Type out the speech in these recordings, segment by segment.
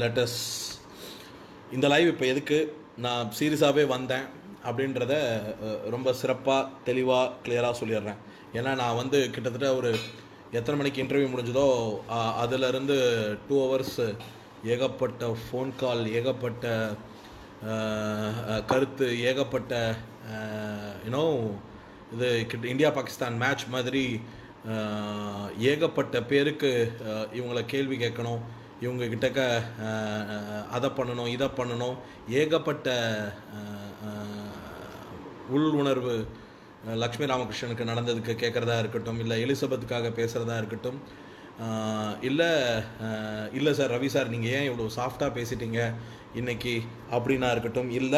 Lettuce இந்த live இப்போ எதுக்கு நான் சீரியஸாகவே வந்தேன் அப்படின்றத அஹ், ரொம்ப சிறப்பாக தெளிவாக கிளியராக சொல்லிடுறேன் ஏன்னா நான் வந்து கிட்டத்தட்ட ஒரு எத்தனை மணிக்கு இன்டர்வியூ முடிஞ்சதோ அ- அதிலிருந்து டூ ஹவர்ஸ் ஏகப்பட்ட ஃபோன் கால் ஏகப்பட்ட அஹ், அஹ், கருத்து ஏகப்பட்ட யூனோ இது கிட்ட இந்தியா பாகிஸ்தான் மேட்ச் மாதிரி அஹ், ஏகப்பட்ட பேருக்கு அஹ், இவங்கள கேள்வி கேட்கணும் இவங்க கிட்டக்க அஹ், அஹ், அதை பண்ணணும் இதை பண்ணணும் ஏகப்பட்ட அஹ், அஹ், உள் உணர்வு அஹ், லக்ஷ்மி ராமகிருஷ்ணனுக்கு நடந்ததுக்கு கேட்குறதா இருக்கட்டும் இல்லை எலிசபெத்துக்காக பேசுகிறதா இருக்கட்டும் இல்லை இல்லை சார் ரவி சார் நீங்கள் ஏன் இவ்வளோ சாஃப்டாக பேசிட்டீங்க இன்னைக்கு அப்படின்னா இருக்கட்டும் இல்லை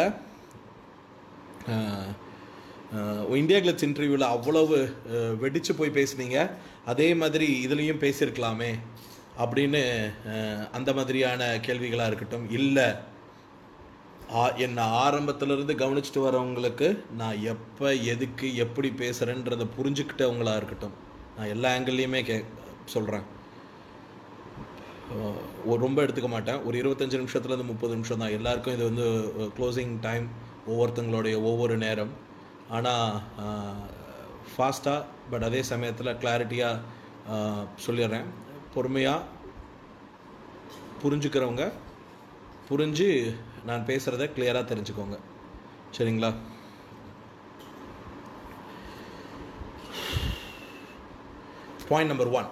அஹ், அஹ், இந்தியா கிளட்ஸ் இன்டர்வியூவில் அவ்வளவு அஹ், வெடிச்சு போய் பேசுனீங்க அதே மாதிரி இதுலேயும் பேசியிருக்கலாமே அப்படின்னு அஹ், அந்த மாதிரியான கேள்விகளாக இருக்கட்டும் இல்லை என்னை ஆரம்பத்திலிருந்து கவனிச்சுட்டு வரவங்களுக்கு நான் எப்போ எதுக்கு எப்படி பேசுகிறேன்றதை புரிஞ்சுக்கிட்டவங்களா இருக்கட்டும் நான் எல்லா ஆங்கிள்லேயுமே கே சொல்கிறேன் ஒரு ரொம்ப எடுத்துக்க மாட்டேன் ஒரு இருபத்தஞ்சு நிமிஷத்துலேருந்து முப்பது நிமிஷம் தான் எல்லாருக்கும் இது வந்து க்ளோசிங் டைம் ஒவ்வொருத்தங்களுடைய ஒவ்வொரு நேரம் ஆனால் ஃபாஸ்ட்டாக பட் அதே சமயத்தில் கிளாரிட்டியாக சொல்லிடுறேன் பொறுமையாக புரிஞ்சுக்கிறவங்க புரிஞ்சு நான் பேசுகிறத கிளியராக தெரிஞ்சுக்கோங்க சரிங்களா பாயிண்ட் நம்பர் ஒன்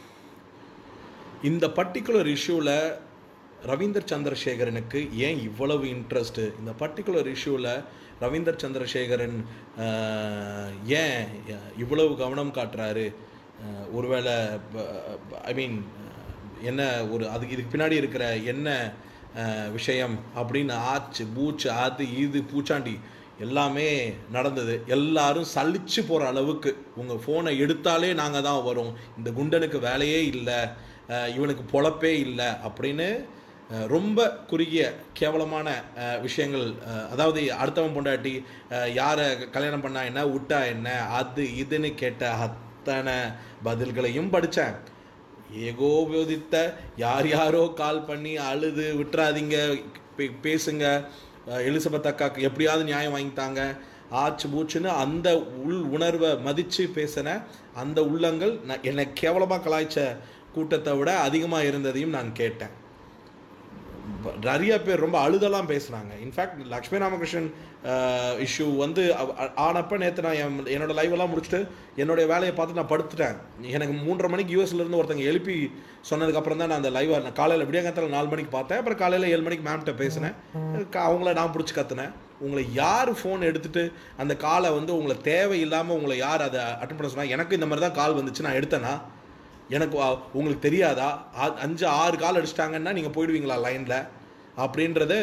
இந்த பர்டிகுலர் இஷ்யூவில் ரவீந்தர் சந்திரசேகரனுக்கு ஏன் இவ்வளவு இன்ட்ரெஸ்ட்டு இந்த பர்டிகுலர் இஷ்யூவில் ரவீந்தர் சந்திரசேகரன் ஆஹ், ஏன் இவ்வளவு கவனம் காட்டுறாரு ஆஹ், ஒருவேளை ஐ மீன் என்ன ஒரு அதுக்கு இதுக்கு பின்னாடி இருக்கிற என்ன ஆஹ், விஷயம் அப்படின்னு ஆச்சு பூச்சு அது இது பூச்சாண்டி எல்லாமே நடந்தது எல்லாரும் சலிச்சு போகிற அளவுக்கு உங்கள் ஃபோனை எடுத்தாலே நாங்கள் தான் வரோம் இந்த குண்டனுக்கு வேலையே இல்லை அஹ் இவனுக்கு பொழப்பே இல்லை அப்படின்னு அஹ் ரொம்ப குறுகிய கேவலமான அஹ் விஷயங்கள் அஹ் அதாவது அடுத்தவன் பொண்டாட்டி அஹ் யாரை கல்யாணம் பண்ணா என்ன விட்டா என்ன அது இதுன்னு கேட்ட அத்தனை பதில்களையும் படித்தேன் ஏகோபோதித்த யார் யாரோ கால் பண்ணி அழுது விட்டுறாதீங்க பே- பேசுங்க அஹ் எலிசபெத் அக்காக்கு எப்படியாவது நியாயம் வாங்கித்தாங்க ஆச்சு பூச்சுன்னு அந்த உள் உணர்வை மதித்து பேசின அந்த உள்ளங்கள் நான் என்னை கேவலமாக கலாய்ச்ச கூட்டத்தை விட அதிகமாக இருந்ததையும் நான் கேட்டேன் ப- நிறைய பேர் ரொம்ப அழுதெல்லாம் பேசுனாங்க இன்ஃபேக்ட் லக்ஷ்மி ராமகிருஷ்ணன் இஷ்யூ வந்து அவ- அ- ஆனப்ப நேற்று நான் என் என்னோட live எல்லாம் முடிச்சுட்டு என்னுடைய வேலையை பார்த்து நான் படுத்துட்டேன் எனக்கு மூன்றரை மணிக்கு யூஎஸ்ல இருந்து ஒருத்தங்க எழுப்பி சொன்னதுக்கப்புறம் தான் நான் அந்த லைவை நான் காலையில் விடியங்காலத்தில் நாலு மணிக்கு பார்த்தேன் அப்புறம் காலையில் ஏழு மணிக்கு மேம்கிட்ட பேசினேன் க- அவங்கள நான் பிடிச்சி கத்துனேன் உங்களை யார் ஃபோன் எடுத்துட்டு அந்த காலை வந்து உங்களை தேவையில்லாமல் உங்களை யார் அதை அட்டன் பண்ண சொன்னா எனக்கு இந்த மாதிரி தான் கால் வந்துச்சு நான் எடுத்தேனா எனக்கு அ- உங்களுக்கு தெரியாதா ஆ- அஞ்சு ஆறு கால் அடிச்சிட்டாங்கன்னா நீங்கள் போயிடுவீங்களா லைனில் அப்படின்றது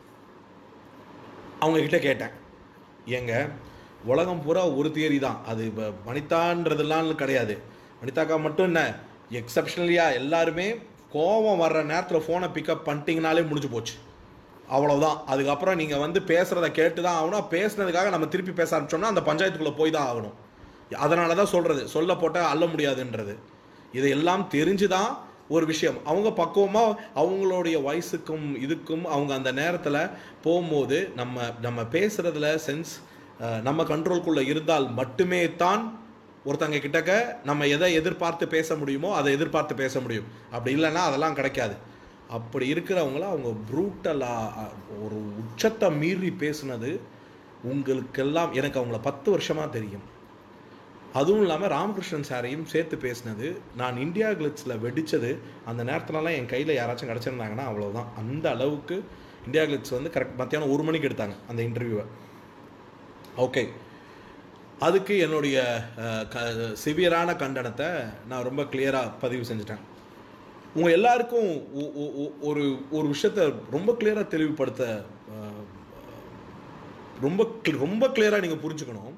அவங்க கிட்ட கேட்டேன் ஏங்க உலகம் பூரா ஒரு தியரி தான் அது இப்போ வனிதான்றதெல்லாம் கிடையாது வனிதாக்கா மட்டும் என்ன எக்ஸப்ஷனலியாக எல்லாருமே கோபம் வர்ற நேரத்தில் ஃபோனை பிக்கப் பண்ணிட்டீங்கனாலே முடிஞ்சு போச்சு அவ்வளவுதான் அதுக்கப்புறம் நீங்கள் வந்து பேசுகிறத கேட்டு தான் ஆகணும் பேசுனதுக்காக நம்ம திருப்பி பேச ஆரம்பிச்சோம்னா அந்த பஞ்சாயத்துக்குள்ளே போய் தான் ஆகணும் அதனால தான் சொல்கிறது சொல்ல போட்டால் அள்ள முடியாதுன்றது இதையெல்லாம் தெரிஞ்சு தான் ஒரு விஷயம் அவங்க பக்குவமாக அவங்களுடைய வயசுக்கும் இதுக்கும் அவங்க அந்த நேரத்தில் போகும்போது நம்ம நம்ம பேசுகிறதுல சென்ஸ் நம்ம கண்ட்ரோல்குள்ளே இருந்தால் மட்டுமே தான் ஒருத்தங்க கிட்டக்க நம்ம எதை எதிர்பார்த்து பேச முடியுமோ அதை எதிர்பார்த்து பேச முடியும் அப்படி இல்லைன்னா அதெல்லாம் கிடைக்காது அப்படி இருக்கிறவங்கள அவங்க ப்ரூட்டலாக ஒரு உச்சத்தை மீறி பேசுனது உங்களுக்கெல்லாம் எனக்கு அவங்கள பத்து வருஷமாக தெரியும் அதுவும் இல்லாமல் ராமகிருஷ்ணன் சாரையும் சேர்த்து பேசினது நான் இந்தியா கிளிட்ஸில் வெடித்தது அந்த நேரத்துலலாம் என் கையில் யாராச்சும் கிடச்சிருந்தாங்கன்னா அவ்வளவுதான் அந்த அளவுக்கு இந்தியா கிளிட்ஸ் வந்து கரெக்ட் மத்தியானம் ஒரு மணிக்கு எடுத்தாங்க அந்த இன்டர்வியூவை ஓகே அதுக்கு என்னுடைய அஹ், க சிவியரான கண்டனத்தை நான் ரொம்ப கிளியராக பதிவு செஞ்சுட்டேன் உங்கள் எல்லாருக்கும் ஒ- ஒ- ஒ- ஒரு ஒரு விஷயத்த ரொம்ப கிளியராக தெளிவுபடுத்த அஹ், ரொம்ப cl- ரொம்ப கிளியராக நீங்கள் புரிஞ்சுக்கணும்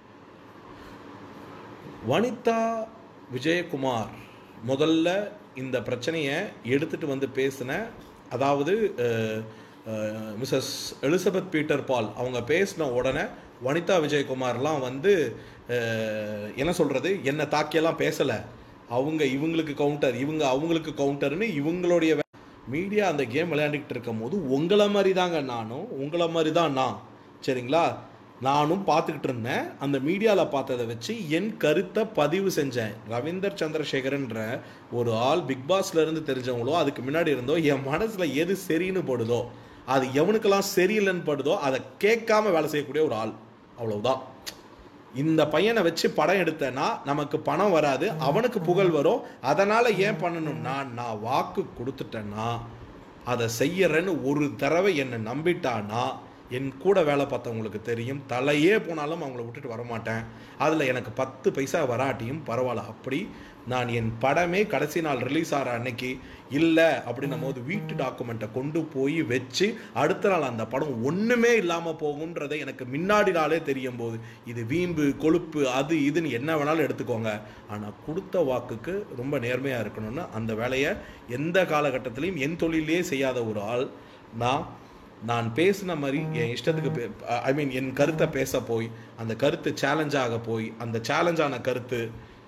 வனிதா விஜயகுமார் முதல்ல இந்த பிரச்சனையை எடுத்துட்டு வந்து பேசின அதாவது மிஸ்ஸஸ் எலிசபெத் பீட்டர் பால் அவங்க பேசின உடனே வனிதா விஜயகுமார்லாம் வந்து அஹ், என்ன சொல்கிறது என்னை தாக்கியெல்லாம் பேசலை அவங்க இவங்களுக்கு கவுண்டர் இவங்க அவங்களுக்கு கவுண்டர்னு இவங்களுடைய வே- மீடியா அந்த கேம் விளையாண்டுக்கிட்டு இருக்கும் போது உங்களை மாதிரி தாங்க நானும் உங்களை மாதிரி தான் நான் சரிங்களா நானும் பார்த்துக்கிட்டு இருந்தேன் அந்த மீடியாவில் பார்த்ததை வச்சு என் கருத்தை பதிவு செஞ்சேன் ரவீந்தர் சந்திரசேகரன்ற ஒரு ஆள் பிக் பாஸ்ல இருந்து தெரிஞ்சவங்களோ அதுக்கு முன்னாடி இருந்தோ என் மனசில் எது சரின்னு படுதோ அது எவனுக்கெல்லாம் சரியில்லைன்னு படுதோ அதை கேட்காம வேலை செய்யக்கூடிய ஒரு ஆள் அவ்வளவுதான் இந்த பையனை வச்சு படம் எடுத்தேன்னா நமக்கு பணம் வராது அவனுக்கு புகழ் வரும் அதனால ஏன் பண்ணணும்னா நான் வாக்கு கொடுத்துட்டேன்னா அதை செய்யறேன்னு ஒரு தடவை என்னை நம்பிட்டானா என் கூட வேலை பார்த்தவங்களுக்கு தெரியும் தலையே போனாலும் அவங்கள விட்டுட்டு வரமாட்டேன் அதில் எனக்கு பத்து பைசா வராட்டியும் பரவாயில்ல அப்படி நான் என் படமே கடைசி நாள் ரிலீஸ் ஆகிற அன்னைக்கு இல்லை அப்படின்னும் போது வீட்டு டாக்குமெண்ட்டை கொண்டு போய் வச்சு அடுத்த நாள் அந்த படம் ஒன்றுமே இல்லாமல் போகுன்றதை எனக்கு முன்னாடி நாளே தெரியும் போது இது வீம்பு கொழுப்பு அது இதுன்னு என்ன வேணாலும் எடுத்துக்கோங்க ஆனால் கொடுத்த வாக்குக்கு ரொம்ப நேர்மையாக இருக்கணும்னு அந்த வேலையை எந்த காலகட்டத்திலையும் என் தொழிலே செய்யாத ஒரு ஆள் நான் நான் பேசின மாதிரி என் இஷ்டத்துக்கு ஐ மீன் என் கருத்தை பேச போய் அந்த கருத்து சேலஞ்சாக போய் அந்த சேலஞ்சான கருத்து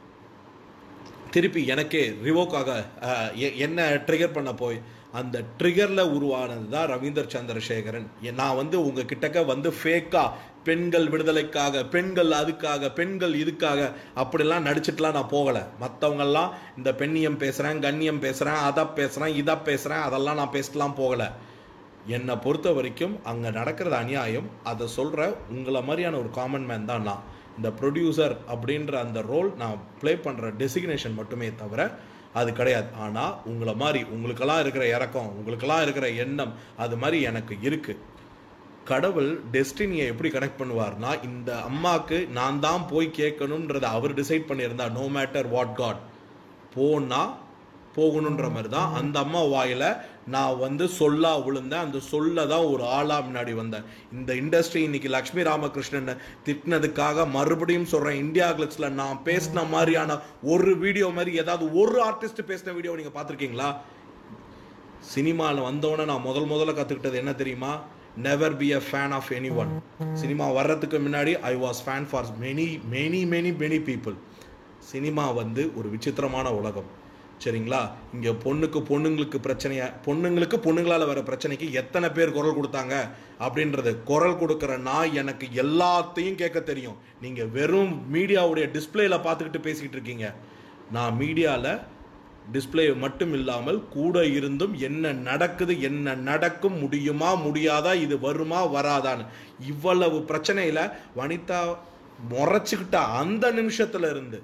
திருப்பி எனக்கே ரிவோக்காக என்ன ட்ரிகர் பண்ண போய் அந்த ட்ரிகரில் உருவானது தான் ரவீந்தர் சந்திரசேகரன் எ- நான் வந்து உங்கள் கிட்டக்க வந்து ஃபேக்காக பெண்கள் விடுதலைக்காக பெண்கள் அதுக்காக பெண்கள் இதுக்காக அப்படிலாம் நடிச்சிட்டுலாம் நான் போகலை மற்றவங்கெல்லாம் இந்த பெண்ணியம் பேசுகிறேன் கண்ணியம் பேசுகிறேன் அதை பேசுகிறேன் இதை பேசுகிறேன் அதெல்லாம் நான் பேசலாம் போகலை என்னை பொறுத்த வரைக்கும் அங்கே நடக்கிறது அநியாயம் அதை சொல்கிற உங்களை மாதிரியான ஒரு காமன் மேன் தான் நான் இந்த ப்ரொடியூசர் அப்படின்ற அந்த ரோல் நான் ப்ளே பண்ணுற டெசிக்னேஷன் மட்டுமே தவிர அது கிடையாது ஆனால் உங்களை மாதிரி உங்களுக்கெல்லாம் இருக்கிற இறக்கம் உங்களுக்கெல்லாம் இருக்கிற எண்ணம் அது மாதிரி எனக்கு இருக்குது கடவுள் டெஸ்டினியை எப்படி கனெக்ட் பண்ணுவார்னா இந்த அம்மாவுக்கு நான் தான் போய் கேட்கணுன்றதை அவர் டிசைட் பண்ணியிருந்தா நோ மேட்டர் வாட் காட் போனா போகணுன்ற மாதிரி தான் அந்த அம்மா வாயில நான் வந்து சொல்லா விழுந்தேன் அந்த சொல்ல தான் ஒரு ஆளா முன்னாடி வந்தேன் இந்த இண்டஸ்ட்ரி இன்னைக்கு லக்ஷ்மி ராமகிருஷ்ணன் திட்டினதுக்காக மறுபடியும் சொல்றேன் இந்தியா கிளப்ஸ்ல நான் பேசின மாதிரியான ஒரு வீடியோ மாதிரி ஏதாவது ஒரு ஆர்டிஸ்ட் பேசின வீடியோ நீங்க பார்த்துருக்கீங்களா சினிமாவில் வந்தோடனே நான் முதல் முதல்ல கற்றுக்கிட்டது என்ன தெரியுமா never be a fan of any one சினிமா வர்றதுக்கு முன்னாடி I was fan for many many many many people சினிமா வந்து ஒரு விசித்திரமான உலகம் சரிங்களா இங்கே பொண்ணுக்கு பொண்ணுங்களுக்கு பிரச்சனைய பொண்ணுங்களுக்கு பொண்ணுங்களால் வர பிரச்சனைக்கு எத்தனை பேர் குரல் கொடுத்தாங்க அப்படின்றது குரல் கொடுக்குற நான் எனக்கு எல்லாத்தையும் கேட்க தெரியும் நீங்கள் வெறும் மீடியாவுடைய டிஸ்பிளேல பார்த்துக்கிட்டு பேசிக்கிட்டு இருக்கீங்க நான் மீடியாவில் டிஸ்ப்ளே மட்டும் இல்லாமல் கூட இருந்தும் என்ன நடக்குது என்ன நடக்கும் முடியுமா முடியாதா இது வருமா வராதான்னு இவ்வளவு பிரச்சனையில வனிதா முறைச்சுக்கிட்ட அந்த நிமிஷத்துல இருந்து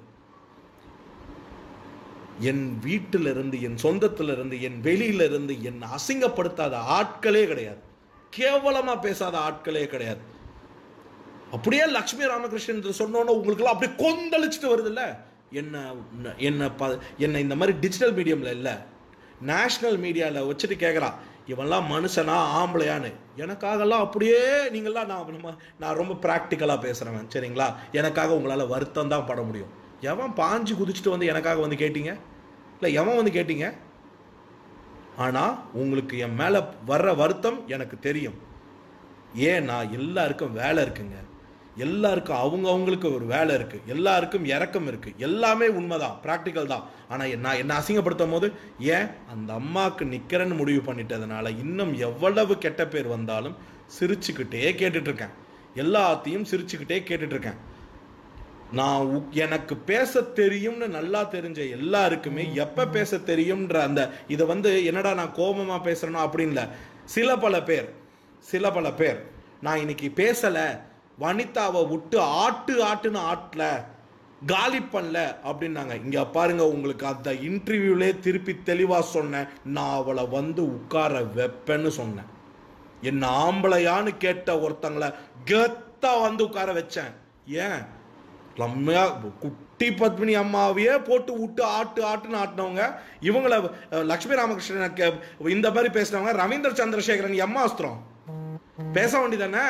என் வீட்டில இருந்து என் சொந்தத்துல இருந்து என் வெளியில இருந்து என் அசிங்கப்படுத்தாத ஆட்களே கிடையாது கேவலமா பேசாத ஆட்களே கிடையாது அப்படியே லக்ஷ்மி ராமகிருஷ்ணன் சொன்னோன்னு உங்களுக்குலாம் அப்படியே கொந்தளிச்சுட்டு வருதுல்ல என்ன என்ன ப என்ன இந்த மாதிரி டிஜிட்டல் மீடியமில் இல்லை நேஷ்னல் மீடியாவில் வச்சுட்டு கேட்குறான் இவன்லாம் மனுஷனா ஆம்பளையான்னு எனக்காகலாம் அப்படியே நீங்களாம் நான் நம்ம நான் ரொம்ப ப்ராக்டிக்கலாக பேசுகிறவன் சரிங்களா எனக்காக உங்களால் வருத்தம் தான் பட முடியும் எவன் பாஞ்சு குதிச்சுட்டு வந்து எனக்காக வந்து கேட்டீங்க இல்லை எவன் வந்து கேட்டீங்க ஆனால் உங்களுக்கு என் மேலே வர்ற வருத்தம் எனக்கு தெரியும் ஏன்னா எல்லாருக்கும் வேலை இருக்குங்க எல்லாருக்கும் அவங்க அவங்களுக்கு ஒரு வேலை இருக்கு எல்லாருக்கும் இறக்கம் இருக்கு எல்லாமே உண்மைதான் ப்ராக்டிக்கல் தான் ஆனால் நான் என்ன அசிங்கப்படுத்தும் போது ஏன் அந்த அம்மாவுக்கு நிற்கிறேன்னு முடிவு பண்ணிட்டதுனால இன்னும் எவ்வளவு கெட்ட பேர் வந்தாலும் சிரிச்சுக்கிட்டே கேட்டுட்டு இருக்கேன் எல்லாத்தையும் சிரிச்சுக்கிட்டே கேட்டுட்டு இருக்கேன் நான் உ- எனக்கு பேச தெரியும்னு நல்லா தெரிஞ்ச எல்லாருக்குமே எப்ப பேச தெரியும்ன்ற அந்த இதை வந்து என்னடா நான் கோபமா பேசுறேனோ அப்படின்னு இல்ல சில பல பேர் சில பல பேர் நான் இன்னைக்கு பேசல வனிதாவை விட்டு ஆட்டு ஆட்டுன்னு ஆட்டல காலி பண்ணல அப்படின்னாங்க இங்க பாருங்க உங்களுக்கு அந்த இன்டர்வியூலே திருப்பி தெளிவா சொன்னேன் நான் அவளை வந்து உட்கார வைப்பேன்னு சொன்னேன் என்ன ஆம்பளையான்னு கேட்ட ஒருத்தங்கள கெத்தா வந்து உட்கார வச்சேன் ஏன் ரம்யா குட்டி பத்மினி அம்மாவையே போட்டு விட்டு ஆட்டு ஆட்டுன்னு ஆட்டினவங்க இவங்கள அஹ், லக்ஷ்மி ராமகிருஷ்ணன் கே- இந்த மாதிரி பேசினவங்க ரவீந்திர சந்திரசேகரன் எம்மா அஸ்திரம் பேச வேண்டியதானே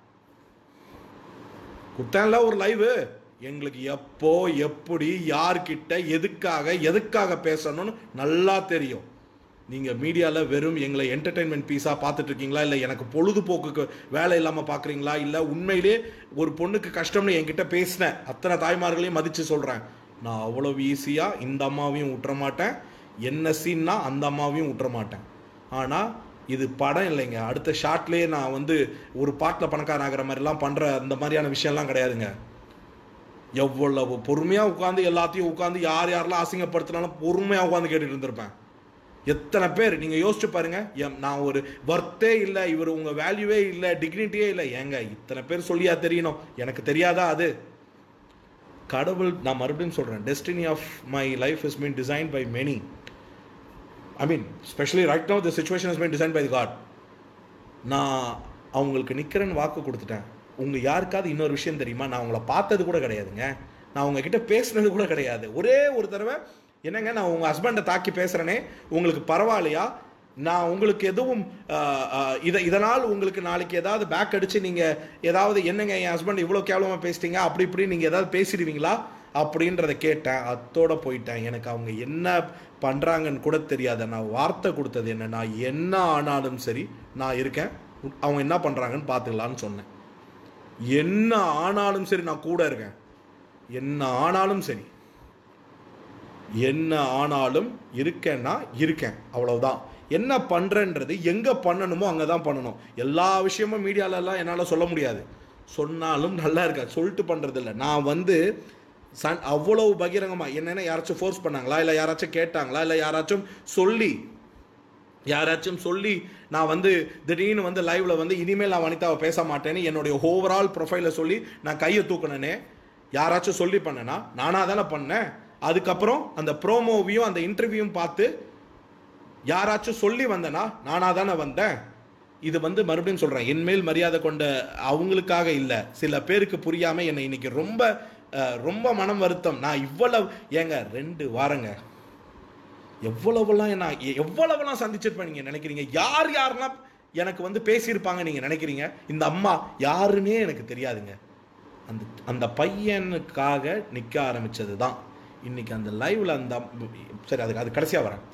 குத்தான்ல ஒரு லைவ் எங்களுக்கு எப்போ எப்படி யார்கிட்ட எதுக்காக எதுக்காக பேசணும்னு நல்லா தெரியும் நீங்க மீடியால வெறும் எங்களை என்டர்டைன்மெண்ட் பீஸா பார்த்துட்டு இருக்கீங்களா இல்ல எனக்கு பொழுதுபோக்குக்கு வேலை இல்லாம பாக்குறீங்களா இல்ல உண்மையிலே ஒரு பொண்ணுக்கு கஷ்டம்னு என்கிட்ட பேசினேன் அத்தனை தாய்மார்களையும் மதிச்சு சொல்றேன் நான் அவ்வளவு ஈஸியா இந்த அம்மாவையும் விட்டுற மாட்டேன் என்ன சீன்னா அந்த அம்மாவையும் விட்டுற மாட்டேன் ஆனால் இது படம் இல்லைங்க அடுத்த ஷாட்லேயே நான் வந்து ஒரு பாட்டில் பணக்காரன் ஆகிற மாதிரிலாம் பண்ணுற அந்த மாதிரியான விஷயம்லாம் கிடையாதுங்க எவ்வளவு பொறுமையாக உட்காந்து எல்லாத்தையும் உட்காந்து யார் யாரெல்லாம் அசிங்கப்படுத்தினாலும் பொறுமையாக உட்காந்து கேட்டுட்டு இருந்திருப்பேன் எத்தனை பேர் நீங்கள் யோசிச்சு பாருங்க எம் நான் ஒரு ஒர்த்தே இல்லை இவர் உங்கள் வேல்யூவே இல்லை டிக்னிட்டியே இல்லை ஏங்க இத்தனை பேர் சொல்லியா தெரியணும் எனக்கு தெரியாதா அது கடவுள் நான் மறுபடியும் சொல்கிறேன் destiny of my life is mean design by many I mean specially right no the situation is mean design by God நான் அவங்களுக்கு நிற்கிறேன்னு வாக்கு கொடுத்துட்டேன் உங்கள் யாருக்காவது இன்னொரு விஷயம் தெரியுமா நான் அவங்கள பார்த்தது கூட கிடையாதுங்க நான் உங்ககிட்ட பேசுனது கூட கிடையாது ஒரே ஒரு தடவை என்னங்க நான் உங்கள் ஹஸ்பண்டை தாக்கி பேசுகிறேனே உங்களுக்கு பரவாயில்லையா நான் உங்களுக்கு எதுவும் ஆஹ், ஆஹ், இதை இதனால் உங்களுக்கு நாளைக்கு ஏதாவது பேக் அடித்து நீங்கள் ஏதாவது என்னங்க என் ஹஸ்பண்ட் இவ்வளோ கேவலமாக பேசிட்டீங்க அப்படி இப்படி நீங்கள் ஏதாவது பேசிடுவீங்களா அப்படின்றத கேட்டேன் அத்தோட போயிட்டேன் எனக்கு அவங்க என்ன பண்ணுறாங்கன்னு கூட தெரியாத நான் வார்த்தை கொடுத்தது என்ன நான் என்ன ஆனாலும் சரி நான் இருக்கேன் அவங்க என்ன பண்ணுறாங்கன்னு பார்த்துக்கலான்னு சொன்னேன் என்ன ஆனாலும் சரி நான் கூட இருக்கேன் என்ன ஆனாலும் சரி என்ன ஆனாலும் இருக்கேன்னா இருக்கேன் அவ்வளவுதான் என்ன பண்ணுறன்றது எங்கே பண்ணணுமோ அங்கே தான் பண்ணணும் எல்லா விஷயமும் மீடியாலெல்லாம் என்னால் சொல்ல முடியாது சொன்னாலும் நல்லா இருக்கா சொல்லிட்டு பண்ணுறது இல்லை நான் வந்து சன் அவ்வளவு பகிரங்கமாக என்னென்ன யாராச்சும் ஃபோர்ஸ் பண்ணாங்களா இல்லை யாராச்சும் கேட்டாங்களா இல்லை யாராச்சும் சொல்லி யாராச்சும் சொல்லி நான் வந்து திடீர்னு வந்து லைவ்ல வந்து இனிமேல் நான் வனிதாவை பேச மாட்டேன்னு என்னுடைய ஓவரால் ப்ரொஃபைலை சொல்லி நான் கையை தூக்கினேனே யாராச்சும் சொல்லி பண்ணேனா நானாக தானே பண்ணேன் அதுக்கப்புறம் அந்த ப்ரோமோவையும் அந்த இன்டர்வியூவும் பார்த்து யாராச்சும் சொல்லி வந்தேனா நானாக தானே வந்தேன் இது வந்து மறுபடியும் சொல்கிறேன் என்மேல் மரியாதை கொண்ட அவங்களுக்காக இல்லை சில பேருக்கு புரியாமல் என்னை இன்னைக்கு ரொம்ப அஹ், ரொம்ப மனம் வருத்தம் நான் இவ்வளவு ஏங்க ரெண்டு வாரங்க எவ்வளவுலாம் நான் எ- எவ்வளவுலாம் சந்திச்சிருப்பேன் நீங்கள் நினைக்கிறீங்க யார் யாரெல்லாம் எனக்கு வந்து பேசியிருப்பாங்க நீங்கள் நினைக்கிறீங்க இந்த அம்மா யாருன்னே எனக்கு தெரியாதுங்க அந்த அந்த பையனுக்காக நிற்க ஆரம்பிச்சது தான் இன்னைக்கு அந்த லைவ்ல அந்த அம்- சரி அதுக்கு அது கடைசியாக வரேன்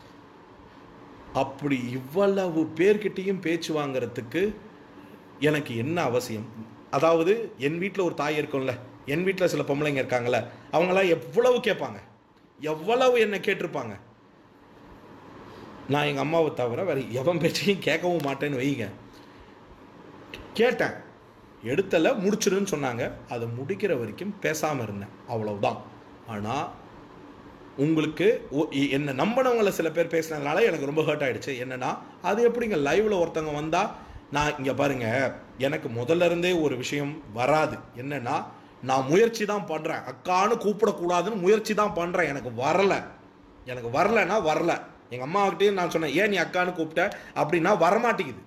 அப்படி இவ்வளவு பேர்கிட்டையும் பேச்சு வாங்குறதுக்கு எனக்கு என்ன அவசியம் அதாவது என் வீட்டில் ஒரு தாய் இருக்கும்ல என் வீட்டில் சில பொம்பளைங்க இருக்காங்கல்ல அவங்களாம் எவ்வளவு கேட்பாங்க எவ்வளவு என்ன கேட்டிருப்பாங்க நான் எங்கள் அம்மாவை தவிர வேற எவன் பேச்சையும் கேட்கவும் மாட்டேன்னு வைங்க கேட்டேன் எடுத்தல முடிச்சிடுன்னு சொன்னாங்க அதை முடிக்கிற வரைக்கும் பேசாமல் இருந்தேன் அவ்வளவுதான் ஆனால் உங்களுக்கு ஒ- எ- என்னை நம்பினவங்கள சில பேர் பேசினதுனால எனக்கு ரொம்ப ஹர்ட் ஆயிடுச்சு என்னன்னா அது எப்படிங்க லைவ்ல ஒருத்தவங்க வந்தா நான் இங்க பாருங்க எனக்கு முதல்ல இருந்தே ஒரு விஷயம் வராது என்னன்னா நான் முயற்சி தான் பண்றேன் அக்கான்னு கூப்பிடக்கூடாதுன்னு முயற்சி தான் பண்றேன் எனக்கு வரல எனக்கு வரலன்னா வரல எங்க அம்மாக்கிட்டே நான் சொன்னேன் ஏன் நீ அக்கான்னு கூப்பிட்ட அப்படின்னா வரமாட்டேங்குது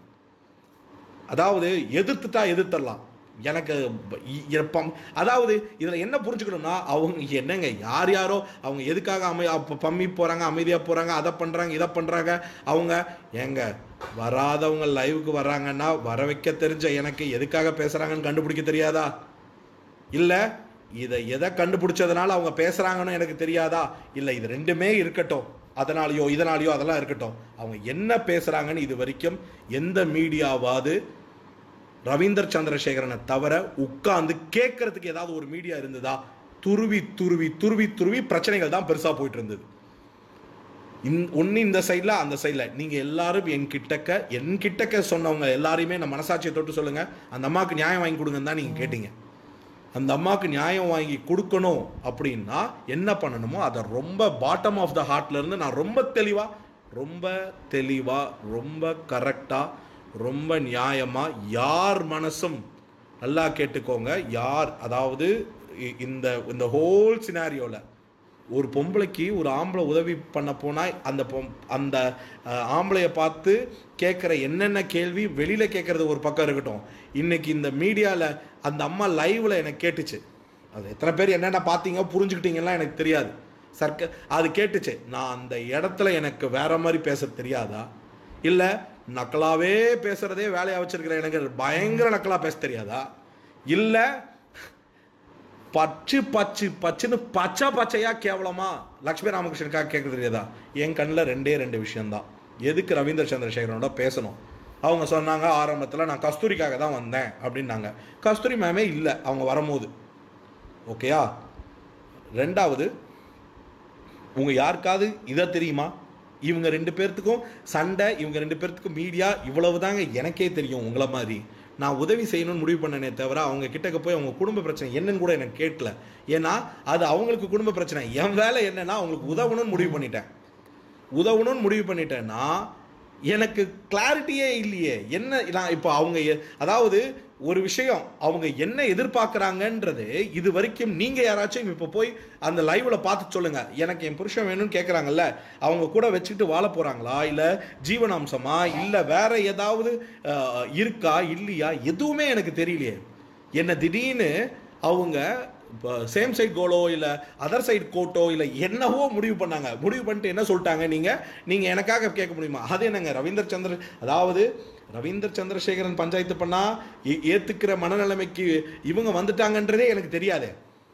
அதாவது எதிர்த்துட்டா எதிர்த்தரலாம் எனக்கு ப- இ- எப்பம் அதாவது இதில் என்ன புரிஞ்சுக்கணும்னா அவங்க என்னங்க யார் யாரோ அவங்க எதுக்காக அமை அப்ப பம்மி போகிறாங்க அமைதியாக போகிறாங்க அதை பண்ணுறாங்க இதை பண்ணுறாங்க அவங்க ஏங்க வராதவங்க லைவுக்கு வர்றாங்கன்னா வர வைக்க தெரிஞ்ச எனக்கு எதுக்காக பேசுகிறாங்கன்னு கண்டுபிடிக்க தெரியாதா இல்லை இதை எதை கண்டுபிடிச்சதுனால அவங்க பேசுகிறாங்கன்னு எனக்கு தெரியாதா இல்லை இது ரெண்டுமே இருக்கட்டும் அதனாலேயோ இதனாலேயோ அதெல்லாம் இருக்கட்டும் அவங்க என்ன பேசுகிறாங்கன்னு இது வரைக்கும் எந்த மீடியாவாவது ரவீந்தர் சந்திரசேகரனை தவிர உட்கார்ந்து கேட்கறதுக்கு ஏதாவது ஒரு மீடியா இருந்ததா துருவி துருவி துருவி துருவி பிரச்சனைகள் தான் பெருசாக போயிட்டு இருந்தது இந் ஒன்று இந்த சைடில் அந்த சைடில் நீங்கள் எல்லாரும் என் கிட்டக்க என் கிட்டக்க சொன்னவங்க எல்லாரையுமே நான் மனசாட்சியை தொட்டு சொல்லுங்கள் அந்த அம்மாவுக்கு நியாயம் வாங்கி கொடுங்கன்னு தான் நீங்கள் கேட்டீங்க அந்த அம்மாவுக்கு நியாயம் வாங்கி கொடுக்கணும் அப்படின்னா என்ன பண்ணணுமோ அதை ரொம்ப பாட்டம் ஆஃப் த இருந்து நான் ரொம்ப தெளிவாக ரொம்ப தெளிவாக ரொம்ப கரெக்டாக ரொம்ப நியாயமாக யார் மனசும் நல்லா கேட்டுக்கோங்க யார் அதாவது இ- இந்த இந்த ஹோல் சினாரியோவில் ஒரு பொம்பளைக்கு ஒரு ஆம்பளை உதவி பண்ண போனால் அந்த பொம் அந்த அஹ், ஆம்பளைய பார்த்து கேட்குற என்னென்ன கேள்வி வெளியில் கேட்குறது ஒரு பக்கம் இருக்கட்டும் இன்னைக்கு இந்த மீடியாவில் அந்த அம்மா லைவில் எனக்கு கேட்டுச்சு அது எத்தனை பேர் என்னென்ன பார்த்தீங்க புரிஞ்சுக்கிட்டீங்கலாம் எனக்கு தெரியாது சர்க்க அது கேட்டுச்சு நான் அந்த இடத்துல எனக்கு வேற மாதிரி பேச தெரியாதா இல்லை நக்கலாவே பேசுகிறதே வேலையாக வச்சிருக்கிற எனக்கு பயங்கர நக்கலாக பேச தெரியாதா இல்லை பச்சு பச்சு பச்சுன்னு பச்சை பச்சையா கேவலமா லக்ஷ்மி ராமகிருஷ்ணனுக்காக கேட்க தெரியாதா என் கண்ணில் ரெண்டே ரெண்டு விஷயம்தான் எதுக்கு ரவீந்திர சந்திரசேகரனோட பேசணும் அவங்க சொன்னாங்க ஆரம்பத்தில் நான் கஸ்தூரிக்காக தான் வந்தேன் அப்படின்னாங்க கஸ்தூரி மேமே இல்லை அவங்க வரும்போது ஓகேயா ரெண்டாவது உங்கள் யாருக்காவது இதை தெரியுமா இவங்க ரெண்டு பேர்த்துக்கும் சண்டை இவங்க ரெண்டு பேர்த்துக்கும் மீடியா இவ்வளவு தாங்க எனக்கே தெரியும் உங்களை மாதிரி நான் உதவி செய்யணும்னு முடிவு பண்ணனே தவிர அவங்க கிட்டக்க போய் அவங்க குடும்ப பிரச்சனை என்னன்னு கூட எனக்கு கேட்கல ஏன்னா அது அவங்களுக்கு குடும்ப பிரச்சனை என் வேலை என்னன்னா அவங்களுக்கு உதவணும்னு முடிவு பண்ணிட்டேன் உதவணும்னு முடிவு பண்ணிட்டேன்னா எனக்கு கிளாரிட்டியே இல்லையே என்ன நான் இப்போ அவங்க எ- அதாவது ஒரு விஷயம் அவங்க என்ன எதிர்பார்க்குறாங்கன்றது இது வரைக்கும் நீங்கள் யாராச்சும் இப்போ போய் அந்த லைவ்ல பார்த்து சொல்லுங்க எனக்கு என் புருஷன் வேணும்னு கேட்குறாங்கல்ல அவங்க கூட வச்சுக்கிட்டு வாழ போகிறாங்களா இல்லை ஜீவனாம்சமா இல்லை வேற ஏதாவது அஹ், இருக்கா இல்லையா எதுவுமே எனக்கு தெரியலையே என்ன திடீர்னு அவங்க சேம் சைட் கோலோ இல்லை அதர் சைடு கோட்டோ இல்லை என்னவோ முடிவு பண்ணாங்க முடிவு பண்ணிட்டு என்ன சொல்லிட்டாங்க நீங்கள் நீங்கள் எனக்காக கேட்க முடியுமா அது என்னங்க ரவீந்தர் சந்திர அதாவது ரவீந்தர் சந்திரசேகரன் பஞ்சாயத்து பண்ணால் ஏற்றுக்கிற மனநிலைமைக்கு இவங்க வந்துட்டாங்கன்றதே எனக்கு தெரியாதே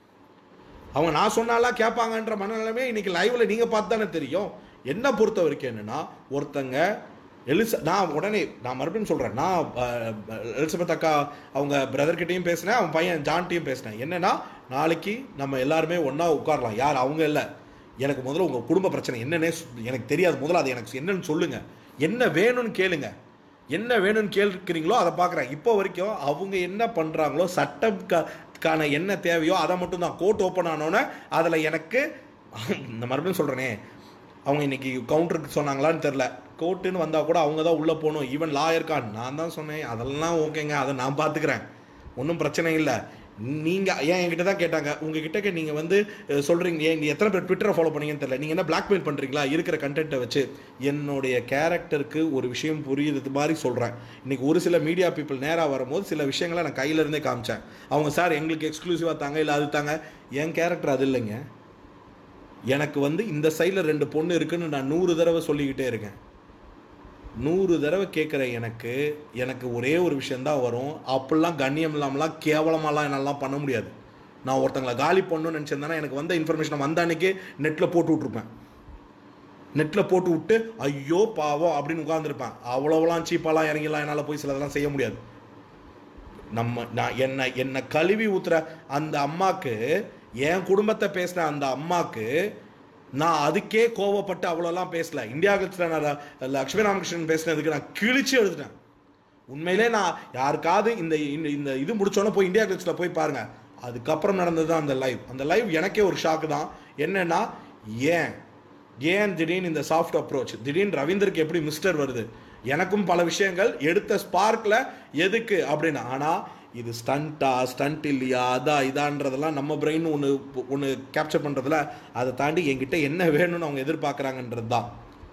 அவங்க நான் சொன்னாலாம் கேட்பாங்கன்ற மனநிலைமை இன்னைக்கு லைவ்ல நீங்க பார்த்து தானே தெரியும் என்ன பொறுத்த வரைக்கும் என்னன்னா ஒருத்தங்க எலிச நான் உடனே நான் மறுபடியும் சொல்றேன் நான் அஹ், எலிசபெத் அக்கா அவங்க பிரதர்கிட்டையும் பேசினேன் அவன் பையன் ஜான்ட்டையும் பேசினேன் என்னன்னா நாளைக்கு நம்ம எல்லாருமே ஒண்ணா உட்காரலாம் யார் அவங்க இல்லை எனக்கு முதல்ல உங்க குடும்ப பிரச்சனை என்னன்னே சொ- எனக்கு தெரியாது முதல்ல அது எனக்கு என்னன்னு சொல்லுங்க என்ன வேணும்னு கேளுங்க என்ன வேணும்னு கேட்குறீங்களோ அதை பார்க்குறேன் இப்போ வரைக்கும் அவங்க என்ன பண்ணுறாங்களோ சட்டம் க- க்கான என்ன தேவையோ அதை மட்டும் தான் கோர்ட் ஓப்பன் ஆனோன்னே அதில் எனக்கு நான் மறுபடியும் சொல்கிறேனே அவங்க இன்னைக்கு கவுண்டருக்கு சொன்னாங்களான்னு தெரில கோர்ட்டுன்னு வந்தால் கூட அவங்க தான் உள்ளே போகணும் ஈவன் லாயர்கான் நான் தான் சொன்னேன் அதெல்லாம் ஓகேங்க அதை நான் பார்த்துக்கிறேன் ஒன்றும் பிரச்சனை இல்லை நீங்கள் ஏன் என்கிட்ட தான் கேட்டாங்க உங்ககிட்ட நீங்கள் வந்து அஹ், சொல்றீங்க ஏன் நீ எத்தனை பேர் ட்விட்டரை ஃபாலோ பண்ணீங்கன்னு தெரியல நீங்கள் என்ன பிளாக்மெயில் பண்ணுறீங்களா இருக்கிற கண்டென்ட்டை வச்சு என்னுடைய கேரக்டருக்கு ஒரு விஷயம் புரியுறது மாதிரி சொல்கிறேன் இன்னைக்கு ஒரு சில மீடியா பீப்புள் நேராக வரும்போது சில விஷயங்களை நான் கையில இருந்தே காமிச்சேன் அவங்க சார் எங்களுக்கு எக்ஸ்க்ளூசிவாக தாங்க இல்லை அது தாங்க என் கேரக்டர் அது இல்லைங்க எனக்கு வந்து இந்த சைடில் ரெண்டு பொண்ணு இருக்குன்னு நான் நூறு தடவை சொல்லிக்கிட்டே இருக்கேன் நூறு தடவை கேட்குற எனக்கு எனக்கு ஒரே ஒரு விஷயந்தான் வரும் அப்படிலாம் கண்ணியம் இல்லாமலாம் கேவலமாலாம் என்னாலாம் பண்ண முடியாது நான் ஒருத்தங்களை காலி பண்ணணும்னு நினச்சிருந்தேன்னா எனக்கு வந்த இன்ஃபர்மேஷன் வந்த அன்னைக்கே நெட்டில் போட்டு விட்ருப்பேன் நெட்டில் போட்டு விட்டு ஐயோ பாவம் அப்படின்னு உட்காந்துருப்பேன் அவ்வளோவெல்லாம் சீப்பாலாம் இறங்கிலாம் என்னால் போய் சிலதெல்லாம் செய்ய முடியாது நம்ம நான் என்னை என்னை கழுவி ஊத்துற அந்த அம்மாக்கு என் குடும்பத்தை பேசின அந்த அம்மாக்கு நான் அதுக்கே கோவப்பட்டு அவ்வளோலாம் பேசல இந்தியா கட்சியில் நான் ல- லக்ஷ்மி ராமகிருஷ்ணன் பேசினதுக்கு நான் கிழிச்சு எழுதுட்டேன் உண்மையிலே நான் யாருக்காவது இந்த இந்த- இந்த இது முடிச்சோன்னே போய் இந்தியா கிளிக்ஸில் போய் பாருங்க அதுக்கப்புறம் நடந்தது தான் அந்த லைவ் அந்த லைவ் எனக்கே ஒரு ஷாக்கு தான் என்னன்னா ஏன் ஏன் திடீர்னு இந்த சாஃப்ட் அப்ரோச் திடீர்னு ரவீந்தருக்கு எப்படி மிஸ்டர் வருது எனக்கும் பல விஷயங்கள் எடுத்த ஸ்பார்க்கில் எதுக்கு அப்படின்னு ஆனால் இது ஸ்டண்ட்டா ஸ்டண்ட் இல்லையா அதா இதான்றதெல்லாம் நம்ம பிரெயின் ஒன்று ஒன்று கேப்சர் பண்ணுறதுல அதை தாண்டி என்கிட்ட என்ன வேணும்னு அவங்க எதிர்பார்க்குறாங்கன்றது தான்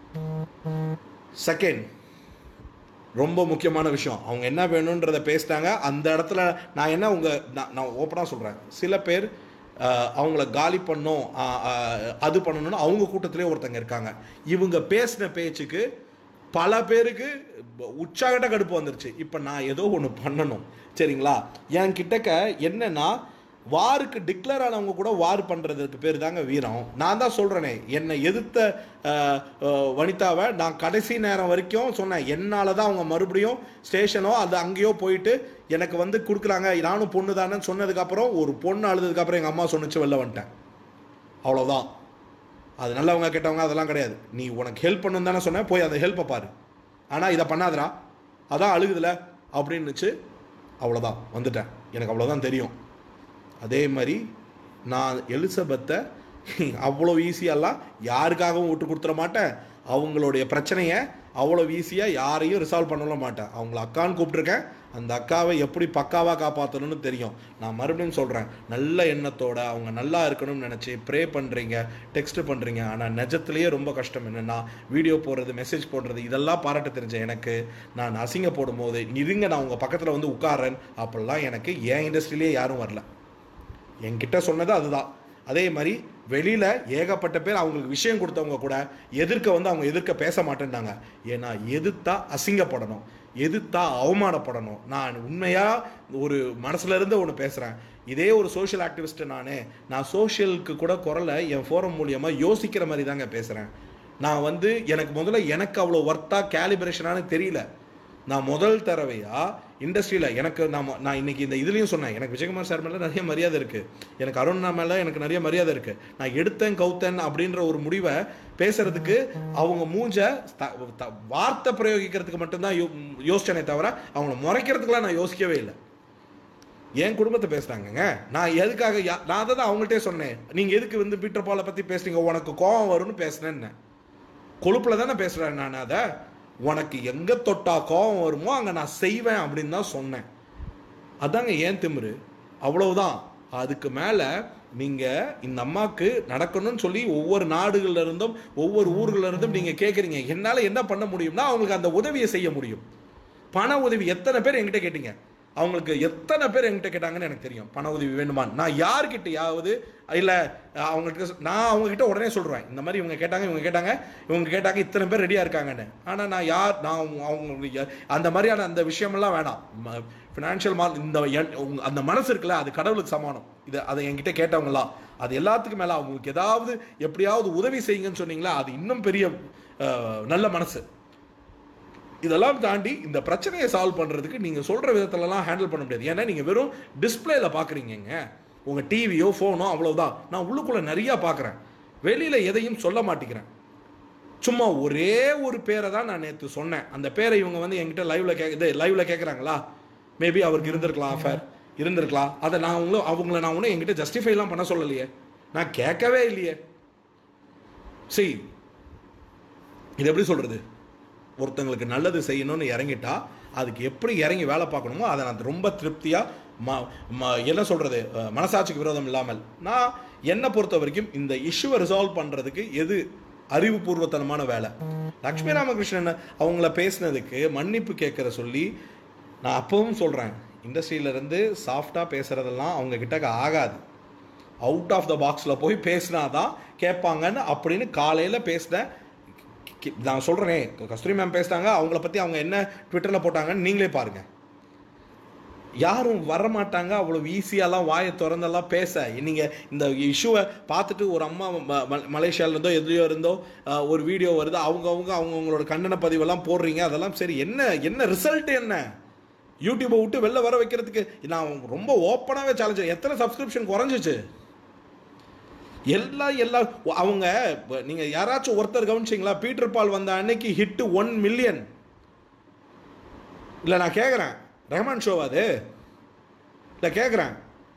செகண்ட் ரொம்ப முக்கியமான விஷயம் அவங்க என்ன வேணுன்றதை பேசிட்டாங்க அந்த இடத்துல நான் என்ன உங்க நான் நான் ஓப்பனாக சொல்கிறேன் சில பேர் ஆஹ், அவங்கள காலி பண்ணோம் ஆஹ், ஆஹ், அது பண்ணணும்னு அவங்க கூட்டத்திலே ஒருத்தங்க இருக்காங்க இவங்க பேசின பேச்சுக்கு பல பேருக்கு உற்சாகட்ட கடுப்பு வந்துருச்சு இப்போ நான் ஏதோ ஒன்று பண்ணணும் சரிங்களா என் கிட்டக்க என்னன்னா வாருக்கு டிக்ளேர் ஆனவங்க கூட வார் பண்ணுறதுக்கு பேர் தாங்க வீரம் நான் தான் சொல்கிறேனே என்னை எதிர்த்த அஹ், அஹ், வனிதாவை நான் கடைசி நேரம் வரைக்கும் சொன்னேன் என்னால் தான் அவங்க மறுபடியும் ஸ்டேஷனோ அது அங்கேயோ போயிட்டு எனக்கு வந்து கொடுக்குறாங்க நானும் பொண்ணு தானேன்னு சொன்னதுக்கப்புறம் ஒரு பொண்ணு அழுதுக்கப்புறம் எங்கள் அம்மா சொன்னிச்சு வெளில வந்துட்டேன் அவ்வளோதான் அது நல்லவங்க கெட்டவங்க அதெல்லாம் கிடையாது நீ உனக்கு ஹெல்ப் பண்ணணும் தானே சொன்னேன் போய் அந்த ஹெல்ப்பை பாரு ஆனால் இதை பண்ணாதடா அதான் அழுகுதுல அப்படின்னுச்சு அவ்வளோதான் வந்துட்டேன் எனக்கு அவ்வளோதான் தெரியும் அதே மாதிரி நான் எலிசபெத்தை அவ்வளோ ஈஸியெல்லாம் யாருக்காகவும் விட்டு கொடுத்துட மாட்டேன் அவங்களுடைய பிரச்சனையை அவ்வளோ ஈஸியாக யாரையும் ரிசால்வ் பண்ணவும் மாட்டேன் அவங்கள அக்கான்னு கூப்பிட்ருக்கேன் அந்த அக்காவை எப்படி பக்காவாக காப்பாற்றணும்னு தெரியும் நான் மறுபடியும் சொல்கிறேன் நல்ல எண்ணத்தோட அவங்க நல்லா இருக்கணும்னு நினச்சி ப்ரே பண்ணுறீங்க டெக்ஸ்ட் பண்ணுறீங்க ஆனால் நிஜத்துலேயே ரொம்ப கஷ்டம் என்னென்னா வீடியோ போடுறது மெசேஜ் போடுறது இதெல்லாம் பாராட்ட தெரிஞ்ச எனக்கு நான் அசிங்க போடும்போது இருங்க நான் உங்கள் பக்கத்தில் வந்து உட்காரேன் அப்படிலாம் எனக்கு என் இண்டஸ்ட்ரியிலே யாரும் வரல என்கிட்ட சொன்னது அதுதான் அதே மாதிரி வெளியில் ஏகப்பட்ட பேர் அவங்களுக்கு விஷயம் கொடுத்தவங்க கூட எதிர்க்க வந்து அவங்க எதிர்க்க பேச மாட்டேன்ட்டாங்க ஏன்னா எதிர்த்தா அசிங்கப்படணும் எதிர்த்தா அவமானப்படணும் நான் உண்மையாக ஒரு மனசுல இருந்து ஒன்று பேசுகிறேன் இதே ஒரு சோஷியல் ஆக்டிவிஸ்ட் நானே நான் சோஷியலுக்கு கூட குரலை என் ஃபோரம் மூலியமாக யோசிக்கிற மாதிரி தாங்க பேசுகிறேன் நான் வந்து எனக்கு முதல்ல எனக்கு அவ்வளோ ஒர்த்தாக கேலிபிரேஷனானு தெரியல நான் முதல் தடவையா இண்டஸ்ட்ரியில் எனக்கு நான் நான் இன்னைக்கு இந்த இதுலேயும் சொன்னேன் எனக்கு விஜயகுமார் சார் மேலே நிறைய மரியாதை இருக்குது எனக்கு அருணா மேலே எனக்கு நிறைய மரியாதை இருக்குது நான் எடுத்தேன் கவுத்தேன் அப்படின்ற ஒரு முடிவை பேசுறதுக்கு அவங்க மூஞ்ச த- த- வார்த்தை பிரயோகிக்கிறதுக்கு மட்டும்தான் யோ யோசிச்சேனே தவிர அவங்கள முறைக்கிறதுக்குலாம் நான் யோசிக்கவே இல்லை என் குடும்பத்தை பேசுறாங்கங்க நான் எதுக்காக யா- நான் அதை தான் அவங்கள்ட்டே சொன்னேன் நீங்க எதுக்கு வந்து பீட்டர் பாலை பத்தி பேசுறீங்க உனக்கு கோவம் வரும்னு பேசுனேன்னு கொழுப்புல தானே பேசுறேன் நான் அதை உனக்கு எங்க தொட்டா கோவம் வருமோ அங்க நான் செய்வேன் அப்படின்னு தான் சொன்னேன் அதாங்க ஏன் திமிரு அவ்வளவுதான் அதுக்கு மேல நீங்க இந்த அம்மாக்கு நடக்கணும்னு சொல்லி ஒவ்வொரு நாடுகள்ல இருந்தும் ஒவ்வொரு ஊர்கள்ல இருந்தும் நீங்க கேக்குறீங்க என்னால என்ன பண்ண முடியும்னா அவங்களுக்கு அந்த உதவியை செய்ய முடியும் பண உதவி எத்தனை பேர் என்கிட்ட கேட்டீங்க அவங்களுக்கு எத்தனை பேர் என்கிட்ட கேட்டாங்கன்னு எனக்கு தெரியும் பண உதவி வேணுமா நான் யார்கிட்டயாவது இல்லை அவங்ககிட்ட சொ- நான் அவங்ககிட்ட உடனே சொல்கிறேன் இந்த மாதிரி இவங்க கேட்டாங்க இவங்க கேட்டாங்க இவங்க கேட்டாங்க இத்தனை பேர் ரெடியாக இருக்காங்கன்னு ஆனால் நான் யார் நான் அவங்க- அவங்க அந்த மாதிரியான அந்த விஷயமெல்லாம் வேணாம் ஃபினான்ஷியல் மால் இந்த எண்- உங்க- அந்த மனசு இருக்குல்ல அது கடவுளுக்கு சமானம் இது அதை என்கிட்ட கேட்டவங்களாம் அது எல்லாத்துக்கும் மேலே அவங்களுக்கு ஏதாவது எப்படியாவது உதவி செய்யுங்கன்னு சொன்னீங்களா அது இன்னும் பெரிய அஹ், நல்ல மனசு இதெல்லாம் தாண்டி இந்த பிரச்சனையை சால்வ் பண்ணுறதுக்கு நீங்கள் சொல்கிற விதத்துலலாம் ஹேண்டில் பண்ண முடியாது ஏன்னா நீங்கள் வெறும் டிஸ்பிளேல பார்க்குறீங்கங்க உங்கள் டிவியோ ஃபோனோ அவ்வளவுதான் நான் உள்ளுக்குள்ளே நிறையா பார்க்குறேன் வெளியில் எதையும் சொல்ல மாட்டேங்கிறேன் சும்மா ஒரே ஒரு பேரை தான் நான் நேற்று சொன்னேன் அந்த பேரை இவங்க வந்து என்கிட்ட லைவ்ல கே இது லைவ்ல கேட்குறாங்களா மேபி அவருக்கு இருந்திருக்கலாம் அஃபேர் இருந்திருக்கலாம் அதை நான் அவங்களும் அவங்கள நான் ஒன்றும் என்கிட்ட ஜஸ்டிஃபைலாம் பண்ண சொல்லலையே நான் கேட்கவே இல்லையே சரி இது எப்படி சொல்கிறது ஒருத்தங்களுக்கு நல்லது செய்யணும்னு இறங்கிட்டா அதுக்கு எப்படி இறங்கி வேலை பார்க்கணுமோ அதை நான் ரொம்ப திருப்தியாக ம ம- என்ன சொல்கிறது மனசாட்சிக்கு விரோதம் இல்லாமல் நான் என்னை பொறுத்த வரைக்கும் இந்த இஷ்யூவை ரிசால்வ் பண்ணுறதுக்கு எது அறிவுபூர்வத்தனமான வேலை லக்ஷ்மி ராமகிருஷ்ணன் அவங்கள பேசினதுக்கு மன்னிப்பு கேட்குற சொல்லி நான் அப்பவும் சொல்கிறேன் இண்டஸ்ட்ரியிலேருந்து சாஃப்டாக பேசுகிறதெல்லாம் அவங்க கிட்ட ஆகாது அவுட் ஆஃப் த பாக்ஸில் போய் பேசினாதான் கேட்பாங்கன்னு அப்படின்னு காலையில் பேசினேன் கி- நான் சொல்கிறேனே கஸ்தூரி மேம் பேசினாங்க அவங்கள பற்றி அவங்க என்ன ட்விட்டரில் போட்டாங்கன்னு நீங்களே பாருங்கள் யாரும் வரமாட்டாங்க அவ்வளோ ஈஸியாலாம் வாயை திறந்தெல்லாம் பேச நீங்கள் இந்த இஷ்யூவை பார்த்துட்டு ஒரு அம்மா ம- ம- மலேசியால இருந்தோ எதுலையோ இருந்தோ அஹ், ஒரு வீடியோ வருது அவங்கவுங்க அவங்கவுங்களோட கண்டன பதிவெல்லாம் போடுறீங்க அதெல்லாம் சரி என்ன என்ன ரிசல்ட் என்ன யூடியூப்பை விட்டு வெளில வர வைக்கிறதுக்கு நான் ரொம்ப ஓப்பனாகவே சேலஞ்ச் எத்தனை சப்ஸ்கிரிப்ஷன் குறைஞ்சிச்சு எல்லா எல்லா அவங்க இப்ப நீங்க யாராச்சும் ஒருத்தர் கவனிச்சிங்களா பீட்டர் பால் வந்த அன்னைக்கு ஹிட் ஒன் மில்லியன் இல்லை நான் கேட்குறேன் ரஹ்மான் ஷோ அது இல்லை கேட்குறேன்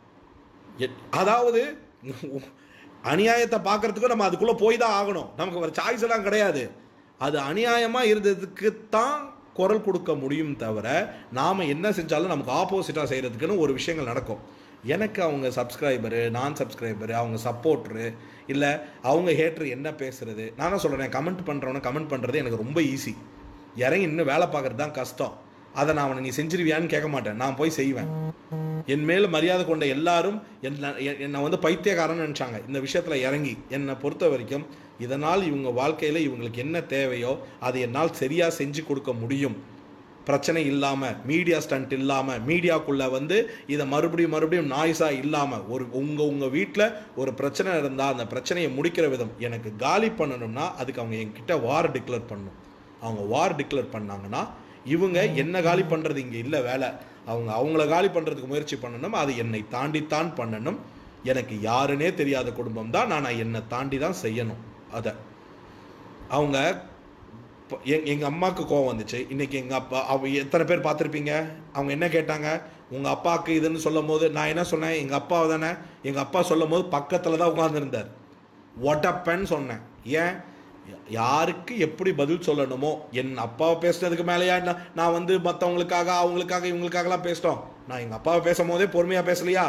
அதாவது அநியாயத்தை பார்க்கறதுக்கு நம்ம அதுக்குள்ளே போய் தான் ஆகணும் நமக்கு ஒரு சாய்ஸ் எல்லாம் கிடையாது அது அநியாயமாக இருந்ததுக்கு தான் குரல் கொடுக்க முடியும் தவிர நாம் என்ன செஞ்சாலும் நமக்கு ஆப்போசிட்டாக செய்கிறதுக்குன்னு ஒரு விஷயங்கள் நடக்கும் எனக்கு அவங்க சப்ஸ்கிரைபரு நான் சப்ஸ்கிரைபரு அவங்க சப்போர்ட்ரு இல்லை அவங்க ஹேட்ரு என்ன பேசுறது நான் தான் சொல்கிறேன் கமெண்ட் பண்ணுறவன கமெண்ட் பண்ணுறது எனக்கு ரொம்ப ஈஸி இறங்கி இன்னும் வேலை பார்க்குறது தான் கஷ்டம் அதை நான் அவனை நீ செஞ்சிருவியான்னு கேட்க மாட்டேன் நான் போய் செய்வேன் என் மேல் மரியாதை கொண்ட எல்லாரும் என்ன எ- என்னை வந்து பைத்தியக்காரன்னு நினச்சாங்க இந்த விஷயத்தில் இறங்கி என்னை பொறுத்த வரைக்கும் இதனால் இவங்க வாழ்க்கையில் இவங்களுக்கு என்ன தேவையோ அதை என்னால் சரியாக செஞ்சு கொடுக்க முடியும் பிரச்சனை இல்லாமல் மீடியா ஸ்டண்ட் இல்லாமல் மீடியாக்குள்ளே வந்து இதை மறுபடியும் மறுபடியும் நாய்ஸாக இல்லாமல் ஒரு உங்கள் உங்கள் வீட்டில் ஒரு பிரச்சனை இருந்தால் அந்த பிரச்சனையை முடிக்கிற விதம் எனக்கு காலி பண்ணணும்னா அதுக்கு அவங்க என்கிட்ட வார் டிக்ளேர் பண்ணணும் அவங்க வார் டிக்ளேர் பண்ணாங்கன்னா இவங்க என்ன காலி பண்ணுறது இங்கே இல்லை வேலை அவங்க அவங்கள காலி பண்ணுறதுக்கு முயற்சி பண்ணணும் அது என்னை தாண்டித்தான் பண்ணணும் எனக்கு யாருன்னே தெரியாத குடும்பம் தான் நான் என்னை தாண்டி தான் செய்யணும் அதை அவங்க இப்போ எங் எங்கள் அம்மாவுக்கு கோவம் வந்துச்சு இன்னைக்கு எங்கள் அப்பா அவ எத்தனை பேர் பார்த்துருப்பீங்க அவங்க என்ன கேட்டாங்க உங்கள் அப்பாவுக்கு இதுன்னு சொல்லும் போது நான் என்ன சொன்னேன் எங்கள் அப்பா தானே எங்கள் அப்பா சொல்லும் போது பக்கத்தில் தான் உட்காந்துருந்தார் ஒட்டப்பன்னு சொன்னேன் ஏன் யாருக்கு எப்படி பதில் சொல்லணுமோ என் அப்பாவை பேசுனதுக்கு மேலேயா நான் நான் வந்து மற்றவங்களுக்காக அவங்களுக்காக இவங்களுக்காகலாம் பேசிட்டோம் நான் எங்கள் அப்பாவை பேசும் போதே பொறுமையாக பேசலையா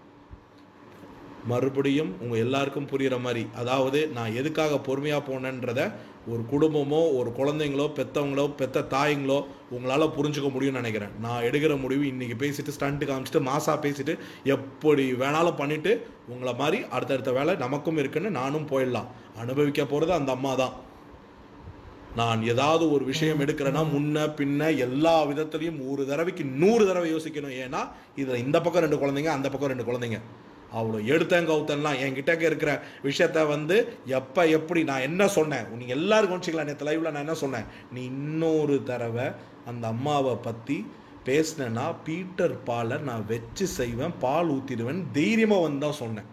மறுபடியும் உங்கள் எல்லாருக்கும் புரிகிற மாதிரி அதாவது நான் எதுக்காக பொறுமையாக போனேன்றத ஒரு குடும்பமோ ஒரு குழந்தைங்களோ பெத்தவங்களோ பெத்த தாய்ங்களோ உங்களால் புரிஞ்சுக்க முடியும்னு நினைக்கிறேன் நான் எடுக்கிற முடிவு இன்றைக்கி பேசிட்டு ஸ்டண்ட்டு காமிச்சிட்டு மாசா பேசிட்டு எப்படி வேணாலும் பண்ணிவிட்டு உங்களை மாதிரி அடுத்தடுத்த வேலை நமக்கும் இருக்குன்னு நானும் போயிடலாம் அனுபவிக்க போகிறது அந்த அம்மா தான் நான் ஏதாவது ஒரு விஷயம் எடுக்கிறேன்னா முன்ன பின்ன எல்லா விதத்துலையும் ஒரு தடவைக்கு நூறு தடவை யோசிக்கணும் ஏன்னா இதில் இந்த பக்கம் ரெண்டு குழந்தைங்க அந்த பக்கம் ரெண்டு குழந்தைங்க அவ்வளோ எடுத்தேன் கவுத்தன்லாம் என்கிட்ட இருக்கிற விஷயத்த வந்து எப்போ எப்படி நான் என்ன சொன்னேன் நீங்கள் எல்லாரும் கவனிச்சிக்கலாம் நேற்று லைவில் நான் என்ன சொன்னேன் நீ இன்னொரு தடவை அந்த அம்மாவை பற்றி பேசினேன்னா பீட்டர் பாலை நான் வச்சு செய்வேன் பால் ஊற்றிடுவேன் தைரியமாக வந்து தான் சொன்னேன்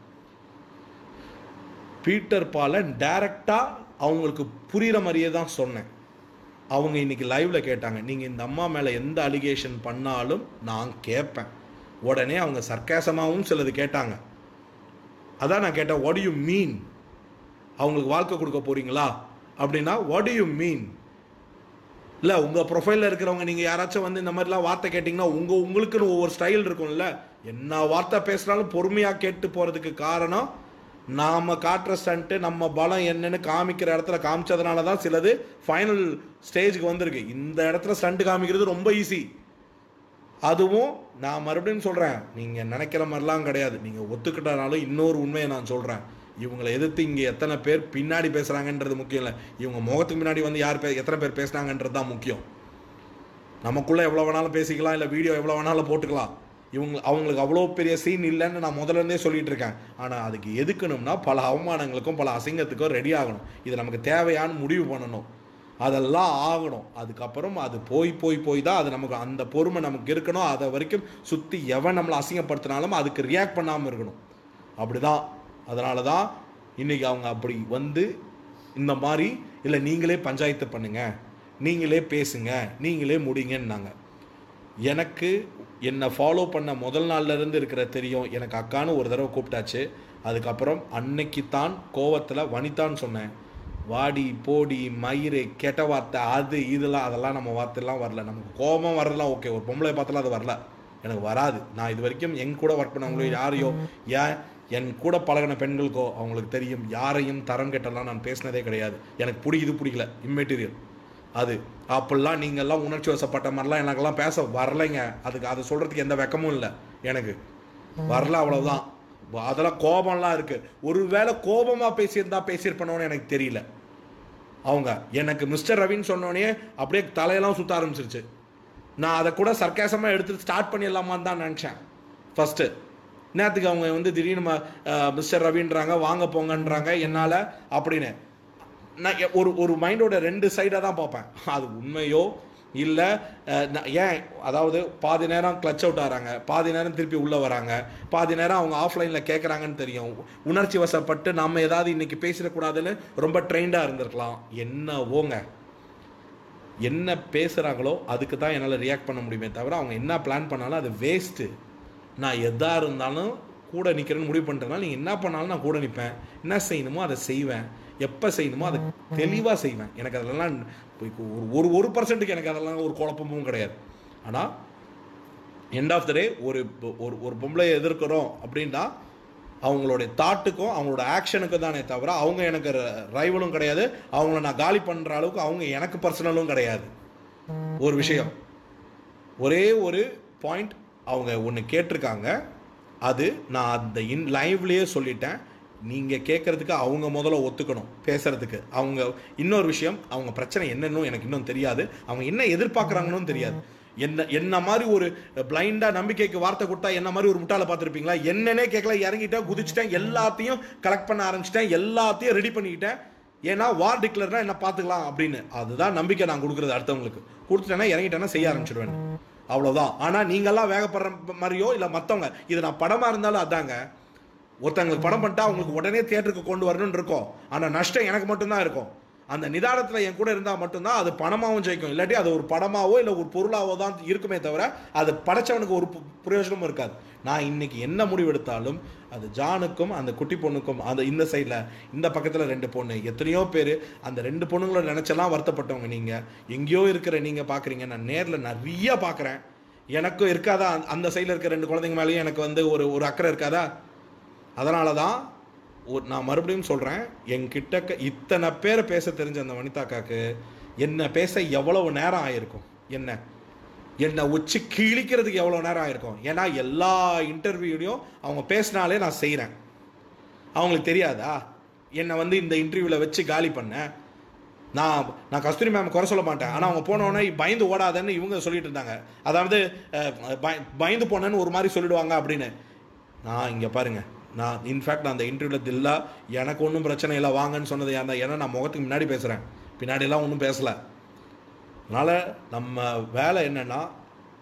பீட்டர் பாலை டைரக்டாக அவங்களுக்கு புரிகிற மாதிரியே தான் சொன்னேன் அவங்க இன்னைக்கு லைவ்ல கேட்டாங்க நீங்கள் இந்த அம்மா மேலே எந்த அலிகேஷன் பண்ணாலும் நான் கேட்பேன் உடனே அவங்க சர்க்காசமாகவும் சிலது கேட்டாங்க அதான் நான் கேட்டேன் வாட் யூ மீன் அவங்களுக்கு வாழ்க்கை கொடுக்க போறீங்களா அப்படின்னா வாட் யூ மீன் இல்லை உங்கள் ப்ரொஃபைலில் இருக்கிறவங்க நீங்கள் யாராச்சும் வந்து இந்த மாதிரிலாம் வார்த்தை கேட்டிங்கன்னா உங்கள் உங்களுக்குன்னு ஒவ்வொரு ஸ்டைல் இருக்கும்ல என்ன வார்த்தை பேசினாலும் பொறுமையாக கேட்டு போகிறதுக்கு காரணம் நாம் காட்டுற ஸ்டண்ட்டு நம்ம பலம் என்னன்னு காமிக்கிற இடத்துல காமிச்சதுனால தான் சிலது ஃபைனல் ஸ்டேஜுக்கு வந்திருக்கு இந்த இடத்துல ஸ்டண்ட் காமிக்கிறது ரொம்ப ஈஸி அதுவும் நான் மறுபடியும் சொல்கிறேன் நீங்கள் நினைக்கிற மாதிரிலாம் கிடையாது நீங்கள் ஒத்துக்கிட்டனாலும் இன்னொரு உண்மையை நான் சொல்கிறேன் இவங்களை எதிர்த்து இங்கே எத்தனை பேர் பின்னாடி பேசுகிறாங்கன்றது முக்கியம் இல்லை இவங்க முகத்துக்கு முன்னாடி வந்து யார் பே எத்தனை பேர் பேசுனாங்கன்றது தான் முக்கியம் நமக்குள்ளே எவ்வளோ வேணாலும் பேசிக்கலாம் இல்லை வீடியோ எவ்வளோ வேணாலும் போட்டுக்கலாம் இவங்க அவங்களுக்கு அவ்வளோ பெரிய சீன் இல்லைன்னு நான் முதல்ல இருந்தே சொல்லிட்டு இருக்கேன் ஆனால் அதுக்கு எதுக்கணும்னா பல அவமானங்களுக்கும் பல அசிங்கத்துக்கும் ரெடி ஆகணும் இது நமக்கு தேவையான்னு முடிவு பண்ணணும் அதெல்லாம் ஆகணும் அதுக்கப்புறம் அது போய் போய் போய் தான் அது நமக்கு அந்த பொறுமை நமக்கு இருக்கணும் அதை வரைக்கும் சுற்றி எவன் நம்மளை அசிங்கப்படுத்தினாலும் அதுக்கு ரியாக்ட் பண்ணாமல் இருக்கணும் அப்படிதான் அதனால தான் இன்றைக்கி அவங்க அப்படி வந்து இந்த மாதிரி இல்லை நீங்களே பஞ்சாயத்து பண்ணுங்க நீங்களே பேசுங்க நீங்களே முடிங்கன்னாங்க எனக்கு என்னை ஃபாலோ பண்ண முதல் நாள்ல இருந்து இருக்கிற தெரியும் எனக்கு அக்கான்னு ஒரு தடவை கூப்பிட்டாச்சு அதுக்கப்புறம் அன்னைக்கு தான் கோவத்தில் வனிதான்னு சொன்னேன் வாடி போடி மயிறு கெட்ட வார்த்தை அது இதெல்லாம் அதெல்லாம் நம்ம வார்த்தைலாம் வரல நமக்கு கோபம் வர்றதுலாம் ஓகே ஒரு பொம்பளை பார்த்தாலும் அது வரல எனக்கு வராது நான் இது வரைக்கும் என் கூட ஒர்க் பண்ணவங்களோ யாரையோ ஏன் என் கூட பழகின பெண்களுக்கோ அவங்களுக்கு தெரியும் யாரையும் தரம் கெட்டெல்லாம் நான் பேசினதே கிடையாது எனக்கு பிடிக்குது பிடிக்கல இம்மெட்டீரியல் அது அப்படிலாம் நீங்கள்லாம் உணர்ச்சி வசப்பட்ட மாதிரிலாம் எனக்கெல்லாம் பேச வரலைங்க அதுக்கு அதை சொல்கிறதுக்கு எந்த வெக்கமும் இல்லை எனக்கு வரல அவ்வளவுதான் அதெல்லாம் கோபம்லாம் இருக்குது ஒருவேளை கோபமாக பேசியிருந்தா பேசியிருப்பனோன்னு எனக்கு தெரியல அவங்க எனக்கு மிஸ்டர் ரவின்னு சொன்னோடனே அப்படியே தலையெல்லாம் சுத்த ஆரம்பிச்சிருச்சு நான் அதை கூட சர்க்காசமாக எடுத்து ஸ்டார்ட் பண்ணிடலாமான்னு தான் நினச்சேன் ஃபஸ்ட்டு நேற்றுக்கு அவங்க வந்து திடீர்னு ம- அஹ் மிஸ்டர் ரவின்றாங்க வாங்க போங்கன்றாங்க என்னால் அப்படின்னு நான் எ- ஒரு ஒரு மைண்டோட ரெண்டு சைடாக தான் பார்ப்பேன் அது உண்மையோ இல்லை ஏன் அதாவது பாதி நேரம் கிளச் அவுட் ஆகிறாங்க பாதி நேரம் திருப்பி உள்ளே வராங்க பாதி நேரம் அவங்க ஆஃப்லைனில் கேட்குறாங்கன்னு தெரியும் உணர்ச்சி வசப்பட்டு நம்ம ஏதாவது இன்னைக்கு பேசிடக்கூடாதுன்னு ரொம்ப ட்ரெயின்டாக இருந்திருக்கலாம் என்னவோங்க என்ன பேசுகிறாங்களோ அதுக்கு தான் என்னால் ரியாக்ட் பண்ண முடியுமே தவிர அவங்க என்ன பிளான் பண்ணாலும் அது வேஸ்ட்டு நான் எதா இருந்தாலும் கூட நிற்கிறேன்னு முடிவு பண்ணிட்டேன்னா நீங்கள் என்ன பண்ணாலும் நான் கூட நிற்பேன் என்ன செய்யணுமோ அதை செய்வேன் எப்போ செய்யணுமோ அதை தெளிவாக செய்வேன் எனக்கு அதெல்லாம் இப்போ ஒரு ஒரு ஒரு பர்சன்ட்டுக்கு எனக்கு அதெல்லாம் ஒரு குழப்பமும் கிடையாது ஆனால் எண்ட் ஆஃப் த டே ஒரு ஒரு ஒரு பொம்பளையை எதிர்க்கிறோம் அப்படின்னா அவங்களுடைய தாட்டுக்கும் அவங்களோட ஆக்ஷனுக்கும் தானே தவிர அவங்க எனக்கு ரைவலும் கிடையாது அவங்கள நான் காலி பண்ணுற அளவுக்கு அவங்க எனக்கு பர்சனலும் கிடையாது ஒரு விஷயம் ஒரே ஒரு பாயிண்ட் அவங்க ஒன்று கேட்டிருக்காங்க அது நான் அந்த இன் லைவ்லேயே சொல்லிட்டேன் நீங்கள் கேட்குறதுக்கு அவங்க முதல்ல ஒத்துக்கணும் பேசுறதுக்கு அவங்க இன்னொரு விஷயம் அவங்க பிரச்சனை என்னன்னு எனக்கு இன்னும் தெரியாது அவங்க என்ன எதிர்பார்க்குறாங்கன்னு தெரியாது என்ன என்ன மாதிரி ஒரு பிளைண்டாக நம்பிக்கைக்கு வார்த்தை கொடுத்தா என்ன மாதிரி ஒரு முட்டாளை பார்த்துருப்பீங்களா என்னன்னே கேட்கல இறங்கிட்டேன் குதிச்சிட்டேன் எல்லாத்தையும் கலெக்ட் பண்ண ஆரம்பிச்சிட்டேன் எல்லாத்தையும் ரெடி பண்ணிக்கிட்டேன் ஏன்னா வார் டிக்ளர்னா என்ன பார்த்துக்கலாம் அப்படின்னு அதுதான் நம்பிக்கை நான் கொடுக்குறது அடுத்தவங்களுக்கு கொடுத்துட்டேன்னா இறங்கிட்டேன்னா செய்ய ஆரம்பிச்சிடுவேன் அவ்வளோதான் ஆனால் நீங்கள்லாம் வேகப்படுற மாதிரியோ இல்லை மற்றவங்க இது நான் படமாக இருந்தாலும் அதாங்க ஒருத்தங்களுக்கு படம் பண்ணிட்டா அவங்களுக்கு உடனே தியேட்டருக்கு கொண்டு வரணும்னு இருக்கும் ஆனால் நஷ்டம் எனக்கு மட்டும்தான் இருக்கும் அந்த நிதானத்தில் என் கூட இருந்தால் மட்டும்தான் அது பணமாகவும் ஜெயிக்கும் இல்லாட்டி அது ஒரு படமாவோ இல்லை ஒரு பொருளாவோ தான் இருக்குமே தவிர அது படைச்சவனுக்கு ஒரு பு- பிரயோஜனமும் இருக்காது நான் இன்னைக்கு என்ன முடிவெடுத்தாலும் அது ஜானுக்கும் அந்த குட்டி பொண்ணுக்கும் அந்த இந்த சைடில் இந்த பக்கத்தில் ரெண்டு பொண்ணு எத்தனையோ பேர் அந்த ரெண்டு பொண்ணுங்களை நினச்செல்லாம் வருத்தப்பட்டவங்க நீங்கள் எங்கேயோ இருக்கிற நீங்கள் பார்க்குறீங்க நான் நேரில் நிறைய பார்க்குறேன் எனக்கும் இருக்காதா அந்த- அந்த சைடில் இருக்க ரெண்டு குழந்தைங்க மேலேயும் எனக்கு வந்து ஒரு ஒரு அக்கறை இருக்காதா அதனால தான் ஒரு நான் மறுபடியும் சொல்கிறேன் என்கிட்ட க- இத்தனை பேரை பேச தெரிஞ்ச அந்த வனிதாக்காக்கு என்ன பேச எவ்வளவு நேரம் ஆயிருக்கும் என்ன என்னை உச்சி கிழிக்கிறதுக்கு எவ்வளோ நேரம் ஆயிருக்கும் ஏன்னா எல்லா இன்டர்வியூலையும் அவங்க பேசினாலே நான் செய்கிறேன் அவங்களுக்கு தெரியாதா என்னை வந்து இந்த இன்டர்வியூவில் வச்சு காலி பண்ணேன் நான் நான் கஸ்தூரி மேம் குறை சொல்ல மாட்டேன் ஆனால் அவங்க போனோடனே பயந்து ஓடாதன்னு இவங்க சொல்லிட்டு இருந்தாங்க அதாவது அஹ், பய- பயந்து போனேன்னு ஒரு மாதிரி சொல்லிடுவாங்க அப்படின்னு நான் இங்கே பாருங்க நான் இன்ஃபேக்ட் நான் அந்த இன்டர்வியூவில் தில்லா எனக்கு ஒன்றும் பிரச்சனை இல்லை வாங்கன்னு சொன்னது ஏன் ஏன்னா நான் முகத்துக்கு முன்னாடி பேசுகிறேன் பின்னாடியெல்லாம் ஒன்றும் பேசலை அதனால் நம்ம வேலை என்னென்னா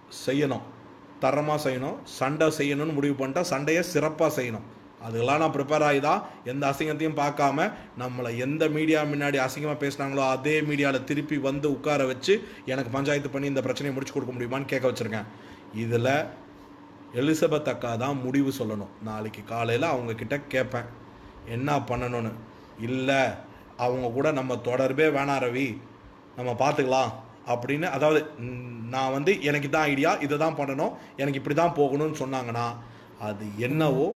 செய்யணும் தரமாக செய்யணும் சண்டை செய்யணும்னு முடிவு பண்ணிட்டா சண்டையை சிறப்பாக செய்யணும் அதுக்கெல்லாம் நான் ப்ரிப்பேர் ஆகி தான் எந்த அசிங்கத்தையும் பார்க்காம நம்மளை எந்த மீடியா முன்னாடி அசிங்கமாக பேசுனாங்களோ அதே மீடியாவில் திருப்பி வந்து உட்கார வச்சு எனக்கு பஞ்சாயத்து பண்ணி இந்த பிரச்சனையை முடிச்சு கொடுக்க முடியுமான்னு கேட்க வச்சுருக்கேன் இதில் எலிசபெத் அக்கா தான் முடிவு சொல்லணும் நாளைக்கு காலையில் அவங்க கிட்ட கேட்பேன் என்ன பண்ணணும்னு இல்லை அவங்க கூட நம்ம தொடர்பே வேணாம் ரவி நம்ம பார்த்துக்கலாம் அப்படின்னு அதாவது ம், நான் வந்து எனக்கு தான் ஐடியா இதை தான் பண்ணணும் எனக்கு இப்படி தான் போகணும்னு சொன்னாங்கன்னா அது என்னவோ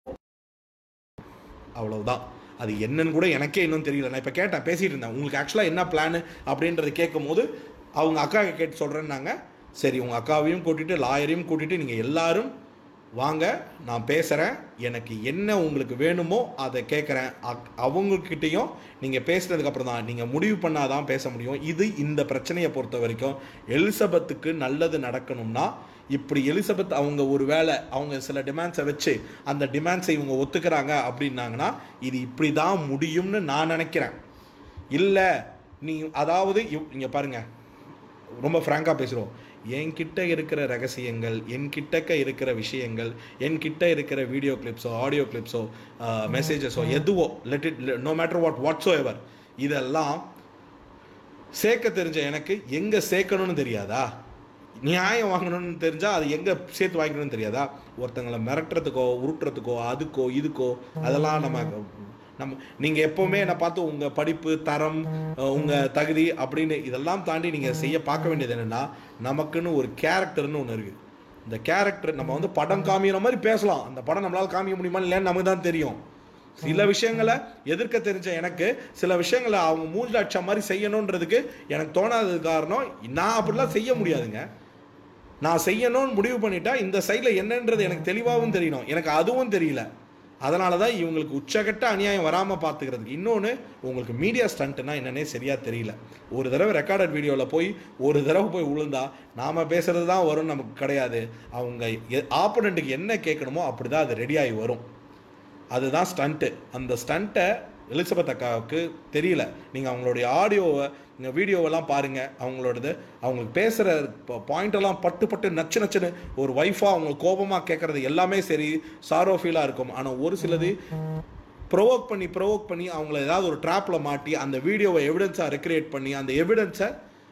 அவ்வளவுதான் அது என்னன்னு கூட எனக்கே இன்னும் தெரியல நான் இப்போ கேட்டேன் பேசிகிட்டு இருந்தேன் உங்களுக்கு ஆக்சுவலாக என்ன பிளான் அப்படின்றது கேட்கும் போது அவங்க அக்கா கேட்டு சொல்கிறேன்னாங்க சரி உங்கள் அக்காவையும் கூட்டிட்டு லாயரையும் கூட்டிட்டு நீங்கள் எல்லாரும் வாங்க நான் பேசுகிறேன் எனக்கு என்ன உங்களுக்கு வேணுமோ அதை கேட்குறேன் அவங்கக்கிட்டேயும் நீங்கள் பேசுனதுக்கப்புறம் தான் நீங்கள் முடிவு பண்ணாதான் பேச முடியும் இது இந்த பிரச்சனையை பொறுத்த வரைக்கும் எலிசபெத்துக்கு நல்லது நடக்கணும்னா இப்படி எலிசபெத் அவங்க ஒரு வேளை அவங்க சில டிமாண்ட்ஸை வச்சு அந்த டிமாண்ட்ஸை இவங்க ஒத்துக்கிறாங்க அப்படின்னாங்கன்னா இது இப்படி தான் முடியும்னு நான் நினைக்கிறேன் இல்லை நீ அதாவது இங்கே பாருங்கள் ரொம்ப ஃப்ராங்காக பேசுகிறோம் என்கிட்ட இருக்கிற ரகசியங்கள் என்கிட்டக்க இருக்கிற விஷயங்கள் என்கிட்ட இருக்கிற வீடியோ கிளிப்ஸோ ஆடியோ கிளிப்ஸோ மெசேஜஸோ எதுவோ let it no matter what whatsoever இதெல்லாம் சேர்க்க தெரிஞ்ச எனக்கு எங்கே சேர்க்கணும்னு தெரியாதா நியாயம் வாங்கணும்னு தெரிஞ்சால் அது எங்கே சேர்த்து வாங்கிக்கணும்னு தெரியாதா ஒருத்தங்களை மிரட்டுறதுக்கோ உருட்டுறதுக்கோ அதுக்கோ இதுக்கோ அதெல்லாம் நம்ம நம்ம நீங்கள் எப்போவுமே என்னை பார்த்து உங்கள் படிப்பு தரம் உங்கள் தகுதி அப்படின்னு இதெல்லாம் தாண்டி நீங்கள் செய்ய பார்க்க வேண்டியது என்னென்னா நமக்குன்னு ஒரு கேரக்டர்னு ஒன்று இருக்குது இந்த கேரக்டர் நம்ம வந்து படம் காமிக்கிற மாதிரி பேசலாம் அந்த படம் நம்மளால் காமிக்க முடியுமா இல்லைன்னு நமக்கு தான் தெரியும் சில விஷயங்களை எதிர்க்க தெரிஞ்ச எனக்கு சில விஷயங்களை அவங்க மூஞ்சில் அடிச்ச மாதிரி செய்யணுன்றதுக்கு எனக்கு தோணாதது காரணம் நான் அப்படிலாம் செய்ய முடியாதுங்க நான் செய்யணும்னு முடிவு பண்ணிட்டா இந்த சைடில் என்னன்றது எனக்கு தெளிவாகவும் தெரியணும் எனக்கு அதுவும் தெரியல அதனால தான் இவங்களுக்கு உச்சகட்ட அநியாயம் வராமல் பார்த்துக்கிறதுக்கு இன்னொன்று உங்களுக்கு மீடியா ஸ்டண்ட்னா என்னன்னே சரியாக தெரியல ஒரு தடவை ரெக்கார்டட் வீடியோவில் போய் ஒரு தடவை போய் விழுந்தா நாம் பேசுகிறது தான் வரும்னு நமக்கு கிடையாது அவங்க ஆப்போனண்ட்டுக்கு என்ன கேட்கணுமோ அப்படி தான் அது ரெடியாகி வரும் அதுதான் ஸ்டண்ட்டு அந்த ஸ்டண்ட்டை எலிசபெத் அக்காவுக்கு தெரியல நீங்கள் அவங்களுடைய ஆடியோவை நீங்கள் வீடியோவெல்லாம் பாருங்கள் அவங்களோடது அவங்களுக்கு பேசுகிற பாயிண்டெல்லாம் பட்டு பட்டு நச்சு நச்சுன்னு ஒரு ஒய்ஃபாக அவங்க கோபமாக கேட்குறது எல்லாமே சரி சாரோ ஃபீலாக இருக்கும் ஆனால் ஒரு சிலது ப்ரொவோக் பண்ணி ப்ரொவோக் பண்ணி அவங்கள ஏதாவது ஒரு ட்ராப்பில் மாட்டி அந்த வீடியோவை எவிடன்ஸாக ரெக்ரியேட் பண்ணி அந்த எவிடன்ஸை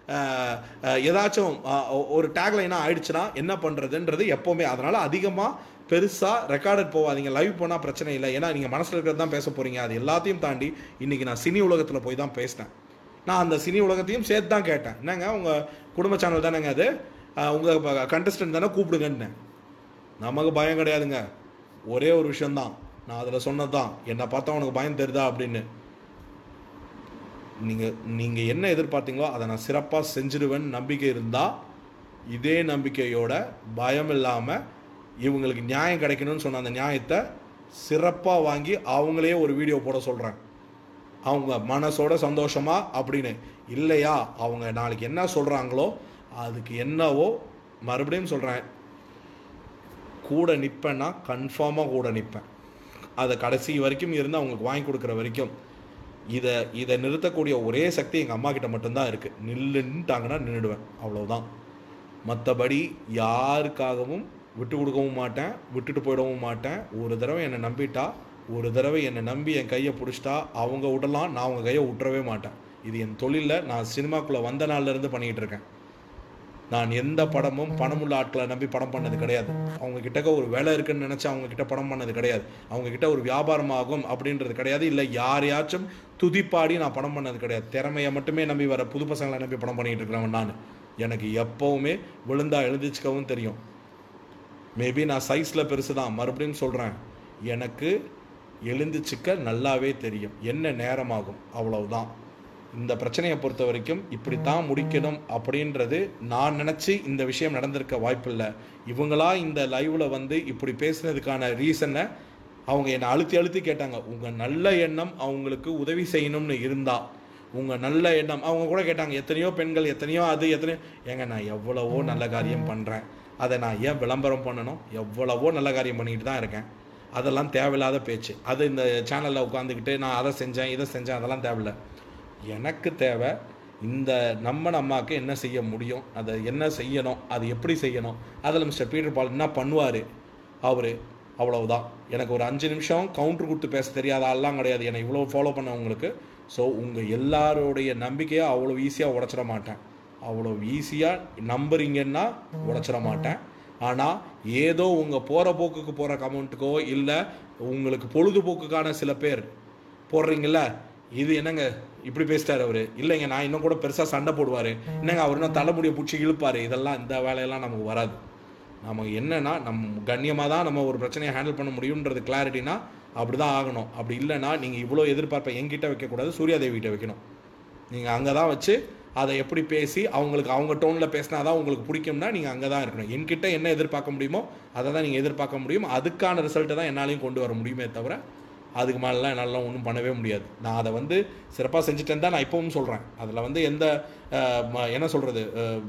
ஏதாச்சும் அஹ், ஒரு டேக்லைனாக ஆயிடுச்சுன்னா என்ன பண்ணுறதுன்றது எப்போவுமே அதனால் அதிகமாக பெருசாக ரெக்கார்டட் போகாதீங்க லைவ் போனால் பிரச்சனை இல்லை ஏன்னா நீங்கள் மனசில் இருக்கிறது தான் பேச போகிறீங்க அது எல்லாத்தையும் தாண்டி இன்றைக்கி நான் சினி உலகத்தில் போய் தான் பேசினேன் நான் அந்த சினி உலகத்தையும் சேர்த்து தான் கேட்டேன் என்னங்க உங்கள் குடும்ப சேனல் தானேங்க அது உங்கள் கண்டஸ்டன்ட் தானே கூப்பிடுங்கன்னு நமக்கு பயம் கிடையாதுங்க ஒரே ஒரு விஷயந்தான் நான் அதில் சொன்னது தான் என்னை பார்த்தா உனக்கு பயம் தெரியுதா அப்படின்னு நீங்கள் நீங்கள் என்ன எதிர்பார்த்தீங்களோ அதை நான் சிறப்பாக செஞ்சிடுவேன்னு நம்பிக்கை இருந்தால் இதே நம்பிக்கையோட பயம் இல்லாமல் இவங்களுக்கு நியாயம் கிடைக்கணும்னு சொன்ன அந்த நியாயத்தை சிறப்பாக வாங்கி அவங்களே ஒரு வீடியோ போட சொல்கிறேன் அவங்க மனசோட சந்தோஷமா அப்படின்னு இல்லையா அவங்க நாளைக்கு என்ன சொல்கிறாங்களோ அதுக்கு என்னவோ மறுபடியும் சொல்கிறேன் கூட நிற்பேன்னா கன்ஃபார்மாக கூட நிற்பேன் அதை கடைசி வரைக்கும் இருந்து அவங்களுக்கு வாங்கி கொடுக்குற வரைக்கும் இதை இதை நிறுத்தக்கூடிய ஒரே சக்தி எங்கள் அம்மா கிட்ட மட்டும்தான் இருக்குது நில்லுன்ட்டாங்கன்னா நின்றுடுவேன் அவ்வளவுதான் மற்றபடி யாருக்காகவும் விட்டு கொடுக்கவும் மாட்டேன் விட்டுட்டு போயிடவும் மாட்டேன் ஒரு தடவை என்னை நம்பிட்டா ஒரு தடவை என்னை நம்பி என் கையை பிடிச்சிட்டா அவங்க விடலாம் நான் அவங்க கையை விட்டுறவே மாட்டேன் இது என் தொழிலில் நான் சினிமாக்குள்ளே வந்த நாள்லேருந்து பண்ணிகிட்டு இருக்கேன் நான் எந்த படமும் பணமுள்ள ஆட்களை நம்பி படம் பண்ணது கிடையாது அவங்க கிட்டக்க ஒரு வேலை இருக்குன்னு நினச்சி அவங்க கிட்ட படம் பண்ணது கிடையாது அவங்க கிட்ட ஒரு வியாபாரம் ஆகும் அப்படின்றது கிடையாது இல்லை யாரையாச்சும் துதிப்பாடி நான் படம் பண்ணது கிடையாது திறமையை மட்டுமே நம்பி வர புது பசங்களை நம்பி படம் பண்ணிட்டு இருக்கிறவன் நான் எனக்கு எப்போவுமே விழுந்தா எழுதிச்சுக்கவும் தெரியும் மேபி நான் சைஸில் பெருசு தான் மறுபடியும் சொல்கிறேன் எனக்கு எழுந்துச்சிக்க நல்லாவே தெரியும் என்ன நேரமாகும் அவ்வளவுதான் இந்த பிரச்சனையை பொறுத்த வரைக்கும் இப்படித்தான் முடிக்கணும் அப்படின்றது நான் நினச்சி இந்த விஷயம் நடந்திருக்க வாய்ப்பில்லை இவங்களா இந்த லைவ்ல வந்து இப்படி பேசுனதுக்கான ரீசனை அவங்க என்னை அழுத்தி அழுத்தி கேட்டாங்க உங்கள் நல்ல எண்ணம் அவங்களுக்கு உதவி செய்யணும்னு இருந்தா உங்கள் நல்ல எண்ணம் அவங்க கூட கேட்டாங்க எத்தனையோ பெண்கள் எத்தனையோ அது எத்தனையோ ஏங்க நான் எவ்வளவோ நல்ல காரியம் பண்ணுறேன் அதை நான் ஏன் விளம்பரம் பண்ணணும் எவ்வளவோ நல்ல காரியம் பண்ணிட்டு தான் இருக்கேன் அதெல்லாம் தேவையில்லாத பேச்சு அது இந்த சேனலில் உட்காந்துக்கிட்டு நான் அதை செஞ்சேன் இதை செஞ்சேன் அதெல்லாம் தேவையில்ல எனக்கு தேவை இந்த நம்ம அம்மாவுக்கு என்ன செய்ய முடியும் அதை என்ன செய்யணும் அது எப்படி செய்யணும் அதில் மிஸ்டர் பீட்டர் பால் என்ன பண்ணுவார் அவர் அவ்வளவுதான் எனக்கு ஒரு அஞ்சு நிமிஷம் கவுண்டர் கொடுத்து பேச தெரியாத ஆள்லாம் கிடையாது என்னை இவ்வளோ ஃபாலோ பண்ணவங்களுக்கு ஸோ உங்கள் எல்லாருடைய நம்பிக்கையை அவ்வளோ ஈஸியாக உடச்சிட மாட்டேன் அவ்வளோ ஈஸியாக நம்புறீங்கன்னா உடச்சிட மாட்டேன் ஆனால் ஏதோ உங்கள் போகிற போக்குக்கு போகிற கமெண்ட்டுக்கோ இல்லை உங்களுக்கு பொழுதுபோக்குக்கான சில பேர் போடுறீங்கல்ல இது என்னங்க இப்படி பேசிட்டார் அவர் இல்லைங்க நான் இன்னும் கூட பெருசாக சண்டை போடுவார் என்னங்க அவர் இன்னும் தலைமுடியை பிடிச்சி இழுப்பார் இதெல்லாம் இந்த வேலையெல்லாம் நமக்கு வராது நமக்கு என்னன்னா நம்ம கண்ணியமாக தான் நம்ம ஒரு பிரச்சனையை ஹேண்டில் பண்ண முடியுன்றது கிளாரிட்டினா அப்படி தான் ஆகணும் அப்படி இல்லைன்னா நீங்கள் இவ்வளோ எதிர்பார்ப்பை என்கிட்ட வைக்கக்கூடாது சூர்யாதேவிகிட்ட வைக்கணும் நீங்கள் அங்கே தான் வச்சு அதை எப்படி பேசி அவங்களுக்கு அவங்க டோனில் பேசினா தான் உங்களுக்கு பிடிக்கும்னா நீங்கள் அங்கே தான் இருக்கணும் என்கிட்ட என்ன எதிர்பார்க்க முடியுமோ அதை தான் நீங்கள் எதிர்பார்க்க முடியும் அதுக்கான ரிசல்ட்டை தான் என்னாலையும் கொண்டு வர முடியுமே தவிர அதுக்கு மேலெலாம் என்னால் ஒன்றும் பண்ணவே முடியாது நான் அதை வந்து சிறப்பாக செஞ்சுட்டேன்னு தான் நான் இப்பவும் சொல்கிறேன் அதில் வந்து எந்த அஹ், ம- என்ன சொல்கிறது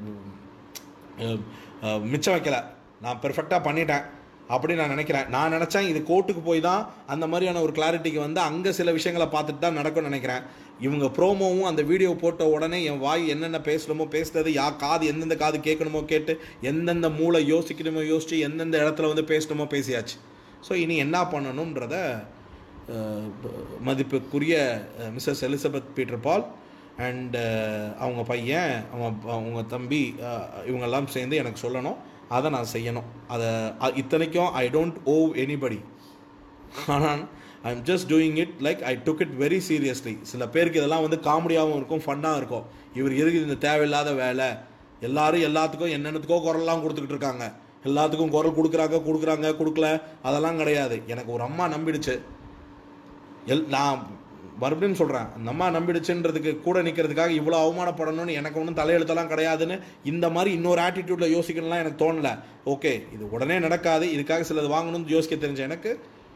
மிச்சம் வைக்கல நான் பெர்ஃபெக்டாக பண்ணிட்டேன் அப்படி நான் நினைக்கிறேன் நான் நினச்சேன் இது கோர்ட்டுக்கு போய் தான் அந்த மாதிரியான ஒரு கிளாரிட்டிக்கு வந்து அங்கே சில விஷயங்களை பார்த்துட்டு தான் நடக்கும்னு நினைக்கிறேன் இவங்க ப்ரோமோவும் அந்த வீடியோ போட்ட உடனே என் வாய் என்னென்ன பேசணுமோ பேசுறது யா காது எந்தெந்த காது கேட்கணுமோ கேட்டு எந்தெந்த மூளை யோசிக்கணுமோ யோசித்து எந்தெந்த இடத்துல வந்து பேசணுமோ பேசியாச்சு ஸோ இனி என்ன பண்ணணுன்றத அஹ், மதிப்புக்குரிய Mrs Elizabeth Peter Paul and அவங்க பையன் அவங்க அவங்க தம்பி அஹ், இவங்கெல்லாம் சேர்ந்து எனக்கு சொல்லணும் அதை நான் செய்யணும் அதை அ- இத்தனைக்கும் ஐ டோன்ட் ஓ எனிபடி ஆனால் I am just doing it like I took it very seriously சில பேருக்கு இதெல்லாம் வந்து காமெடியாகவும் இருக்கும் ஃபன்னாக இருக்கும் இவர் எதுக்கு இந்த தேவையில்லாத வேலை எல்லாரும் எல்லாத்துக்கும் என்னென்னத்துக்கோ குரல்லாம் கொடுத்துக்கிட்டு இருக்காங்க எல்லாத்துக்கும் குரல் கொடுக்குறாங்க கொடுக்குறாங்க கொடுக்கல அதெல்லாம் கிடையாது எனக்கு ஒரு அம்மா நம்பிடுச்சு எல் நான் மறுபடியும் சொல்கிறேன் அந்த அம்மா நம்பிடுச்சுன்றதுக்கு கூட நிற்கிறதுக்காக இவ்வளோ அவமானப்படணும்னு எனக்கு ஒன்றும் தலையெழுத்தெல்லாம் கிடையாதுன்னு இந்த மாதிரி இன்னொரு ஆட்டிடியூடில் யோசிக்கணும்லாம் எனக்கு தோணல ஓகே இது உடனே நடக்காது இதுக்காக சிலது வாங்கணும்னு யோசிக்க தெரிஞ்ச எனக்கு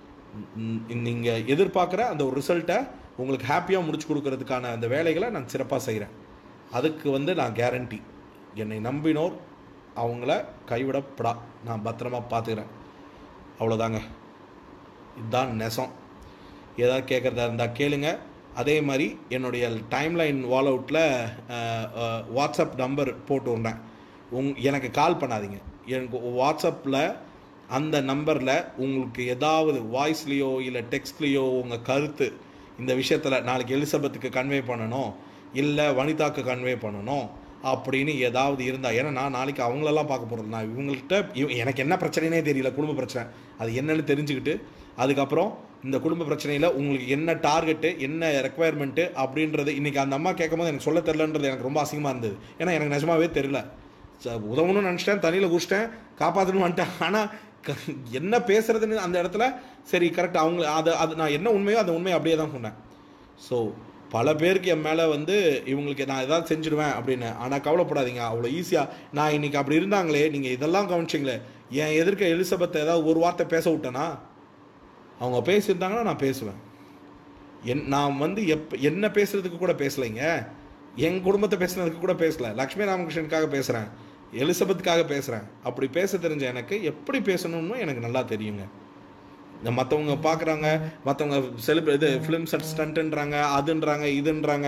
நீங்கள் எதிர்பார்க்குற அந்த ஒரு ரிசல்ட்டை உங்களுக்கு ஹாப்பியாக முடிச்சு கொடுக்கறதுக்கான அந்த வேலைகளை நான் சிறப்பாக செய்கிறேன் அதுக்கு வந்து நான் கேரண்டி என்னை நம்பினோர் அவங்கள கைவிடப்படா நான் பத்திரமா பார்த்துக்கிறேன் அவ்வளோதாங்க இதுதான் நெசம் ஏதாவது கேட்குறதா இருந்தால் கேளுங்க அதே மாதிரி என்னுடைய டைம்லைன் வால் அவுட்டில் வாட்ஸ்அப் நம்பர் போட்டு விட்றேன் உங் எனக்கு கால் பண்ணாதீங்க எனக்கு வாட்ஸ்அப்பில் அந்த நம்பரில் உங்களுக்கு ஏதாவது வாய்ஸ்லேயோ இல்லை டெக்ஸ்ட்லேயோ உங்கள் கருத்து இந்த விஷயத்தில் நாளைக்கு எலிசபெத்துக்கு கன்வே பண்ணணும் இல்லை வனிதாக்கு கன்வே பண்ணணும் அப்படின்னு ஏதாவது இருந்தால் ஏன்னா நான் நாளைக்கு அவங்களெல்லாம் பார்க்க போகிறது நான் இவங்கள்ட்ட இவ- எனக்கு என்ன பிரச்சனைனே தெரியல குடும்ப பிரச்சனை அது என்னன்னு தெரிஞ்சுக்கிட்டு அதுக்கப்புறம் இந்த குடும்ப பிரச்சனையில் உங்களுக்கு என்ன டார்கெட்டு என்ன ரெக்குவயர்மெண்ட்டு அப்படின்றது இன்றைக்கி அந்த அம்மா கேட்கும்போது எனக்கு சொல்ல தெரிலன்றது எனக்கு ரொம்ப அசிங்கமாக இருந்தது ஏன்னா எனக்கு நிஜமாவே தெரியல ச- உதவணும்னு நினச்சிட்டேன் தண்ணியில் குடிச்சிட்டேன் காப்பாற்றணும்னு வந்துட்டேன் ஆனால் என்ன பேசுறதுன்னு அந்த இடத்துல சரி கரெக்ட் அவங்க அது அது நான் என்ன உண்மையோ அந்த உண்மையை அப்படியே தான் சொன்னேன் ஸோ பல பேருக்கு என் மேலே வந்து இவங்களுக்கு நான் ஏதாவது செஞ்சுடுவேன் அப்படின்னு ஆனால் கவலைப்படாதீங்க அவ்வளோ ஈஸியாக நான் இன்னைக்கு அப்படி இருந்தாங்களே நீங்கள் இதெல்லாம் கவனிச்சிங்களே என் எதிர்க்க எலிசபெத்தை ஏதாவது ஒரு வார்த்தை பேச விட்டேனா அவங்க பேசியிருந்தாங்கன்னா நான் பேசுவேன் என் நான் வந்து எப் என்ன பேசுறதுக்கு கூட பேசலைங்க என் குடும்பத்தை பேசுனதுக்கு கூட பேசல லக்ஷ்மி ராமகிருஷ்ணனுக்காக பேசுகிறேன் எலிசபெத்துக்காக பேசுகிறேன் அப்படி பேச தெரிஞ்ச எனக்கு எப்படி பேசணும்னு எனக்கு நல்லா தெரியுங்க இந்த மற்றவங்க பார்க்குறாங்க மற்றவங்க செலிப்ரே இது ஃபிலிம் செட் ஸ்டண்ட்டுன்றாங்க அதுன்றாங்க இதுன்றாங்க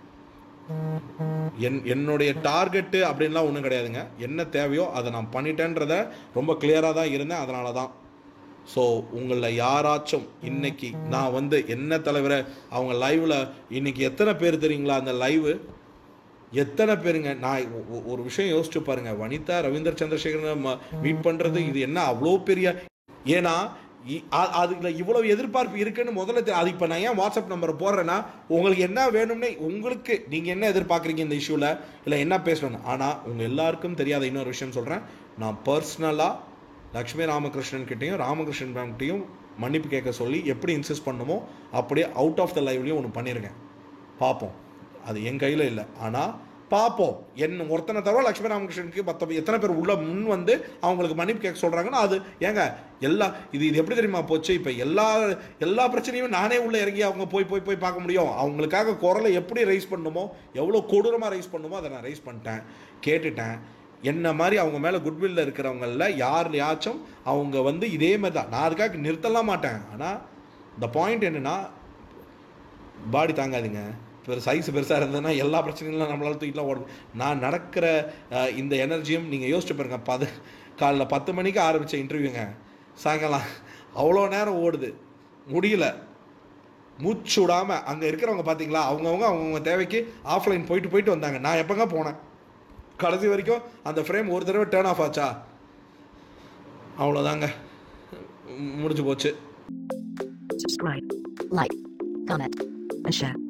என் என்னுடைய டார்கெட்டு அப்படின்லாம் ஒன்றும் கிடையாதுங்க என்ன தேவையோ அதை நான் பண்ணிட்டேன்றத ரொம்ப கிளியராக தான் இருந்தேன் அதனால தான் ஸோ உங்களில் யாராச்சும் இன்னைக்கு நான் வந்து என்ன தலைவரை அவங்க லைவில் இன்னைக்கு எத்தனை பேர் தெரியுங்களா அந்த லைவு எத்தனை பேருங்க நான் ஒ- ஒ- ஒரு விஷயம் யோசிச்சு பாருங்க வனிதா ரவீந்தர் சந்திரசேகரன் மீட் பண்றது இது என்ன அவ்வளோ பெரிய ஏன்னா இ- அ- அதுல இவ்வளவு எதிர்பார்ப்பு இருக்குன்னு முதல்ல தெ- அது இப்போ நான் ஏன் வாட்ஸ்அப் நம்பரை போடுறேன்னா உங்களுக்கு என்ன வேணும்னே உங்களுக்கு நீங்க என்ன எதிர்பார்க்குறீங்க இந்த இஷ்யூல இல்லை என்ன பேசணும்னு ஆனால் உங்க எல்லாருக்கும் தெரியாத இன்னொரு விஷயம் சொல்றேன் நான் பர்சனலாக லக்ஷ்மி ராமகிருஷ்ணன் கிட்டேயும் ராமகிருஷ்ணன் மேம்கிட்டையும் மன்னிப்பு கேட்க சொல்லி எப்படி இன்சிஸ்ட் பண்ணுமோ அப்படியே அவுட் ஆஃப் த லைவ்லையும் ஒன்று பண்ணியிருக்கேன் பார்ப்போம் அது என் கையில் இல்லை ஆனால் பார்ப்போம் என்ன ஒருத்தனை தவிர லட்சுமி ராமகிருஷ்ணனுக்கு மற்ற எத்தனை பேர் உள்ள முன் வந்து அவங்களுக்கு மன்னிப்பு கேட்க சொல்கிறாங்கன்னா அது ஏங்க எல்லா இது இது எப்படி தெரியுமா போச்சு இப்போ எல்லா எல்லா பிரச்சனையும் நானே உள்ளே இறங்கி அவங்க போய் போய் போய் பார்க்க முடியும் அவங்களுக்காக குரலை எப்படி ரைஸ் பண்ணுமோ எவ்வளோ கொடூரமாக ரைஸ் பண்ணுமோ அதை நான் ரைஸ் பண்ணிட்டேன் கேட்டுட்டேன் என்ன மாதிரி அவங்க மேலே குட்வில்ல இருக்கிறவங்கள யார் யாச்சும் அவங்க வந்து இதே மாதிரி தான் நான் அதுக்காக நிறுத்தலாம் மாட்டேன் ஆனால் இந்த பாயிண்ட் என்னன்னா பாடி தாங்காதுங்க பெரு சைஸ் பெருசாக இருந்ததுன்னா எல்லா பிரச்சனைகளும் நம்மளால தூக்கிலாம் ஓடும் நான் நடக்கிற அஹ், இந்த எனர்ஜியும் நீங்கள் யோசிச்சு பாருங்க பது காலைல பத்து மணிக்கு ஆரம்பித்த இன்டர்வியூங்க சாயங்காலம் அவ்வளோ நேரம் ஓடுது முடியல மூச்சு விடாமல் அங்கே இருக்கிறவங்க பார்த்தீங்களா அவங்கவுங்க அவங்கவுங்க தேவைக்கு ஆஃப்லைன் போயிட்டு போயிட்டு வந்தாங்க நான் எப்போங்க போனேன் கடைசி வரைக்கும் அந்த ஃப்ரேம் ஒரு தடவை டேர்ன் ஆஃப் ஆச்சா அவ்வளோதாங்க முடிஞ்சு போச்சு subscribe, like, comment, and share.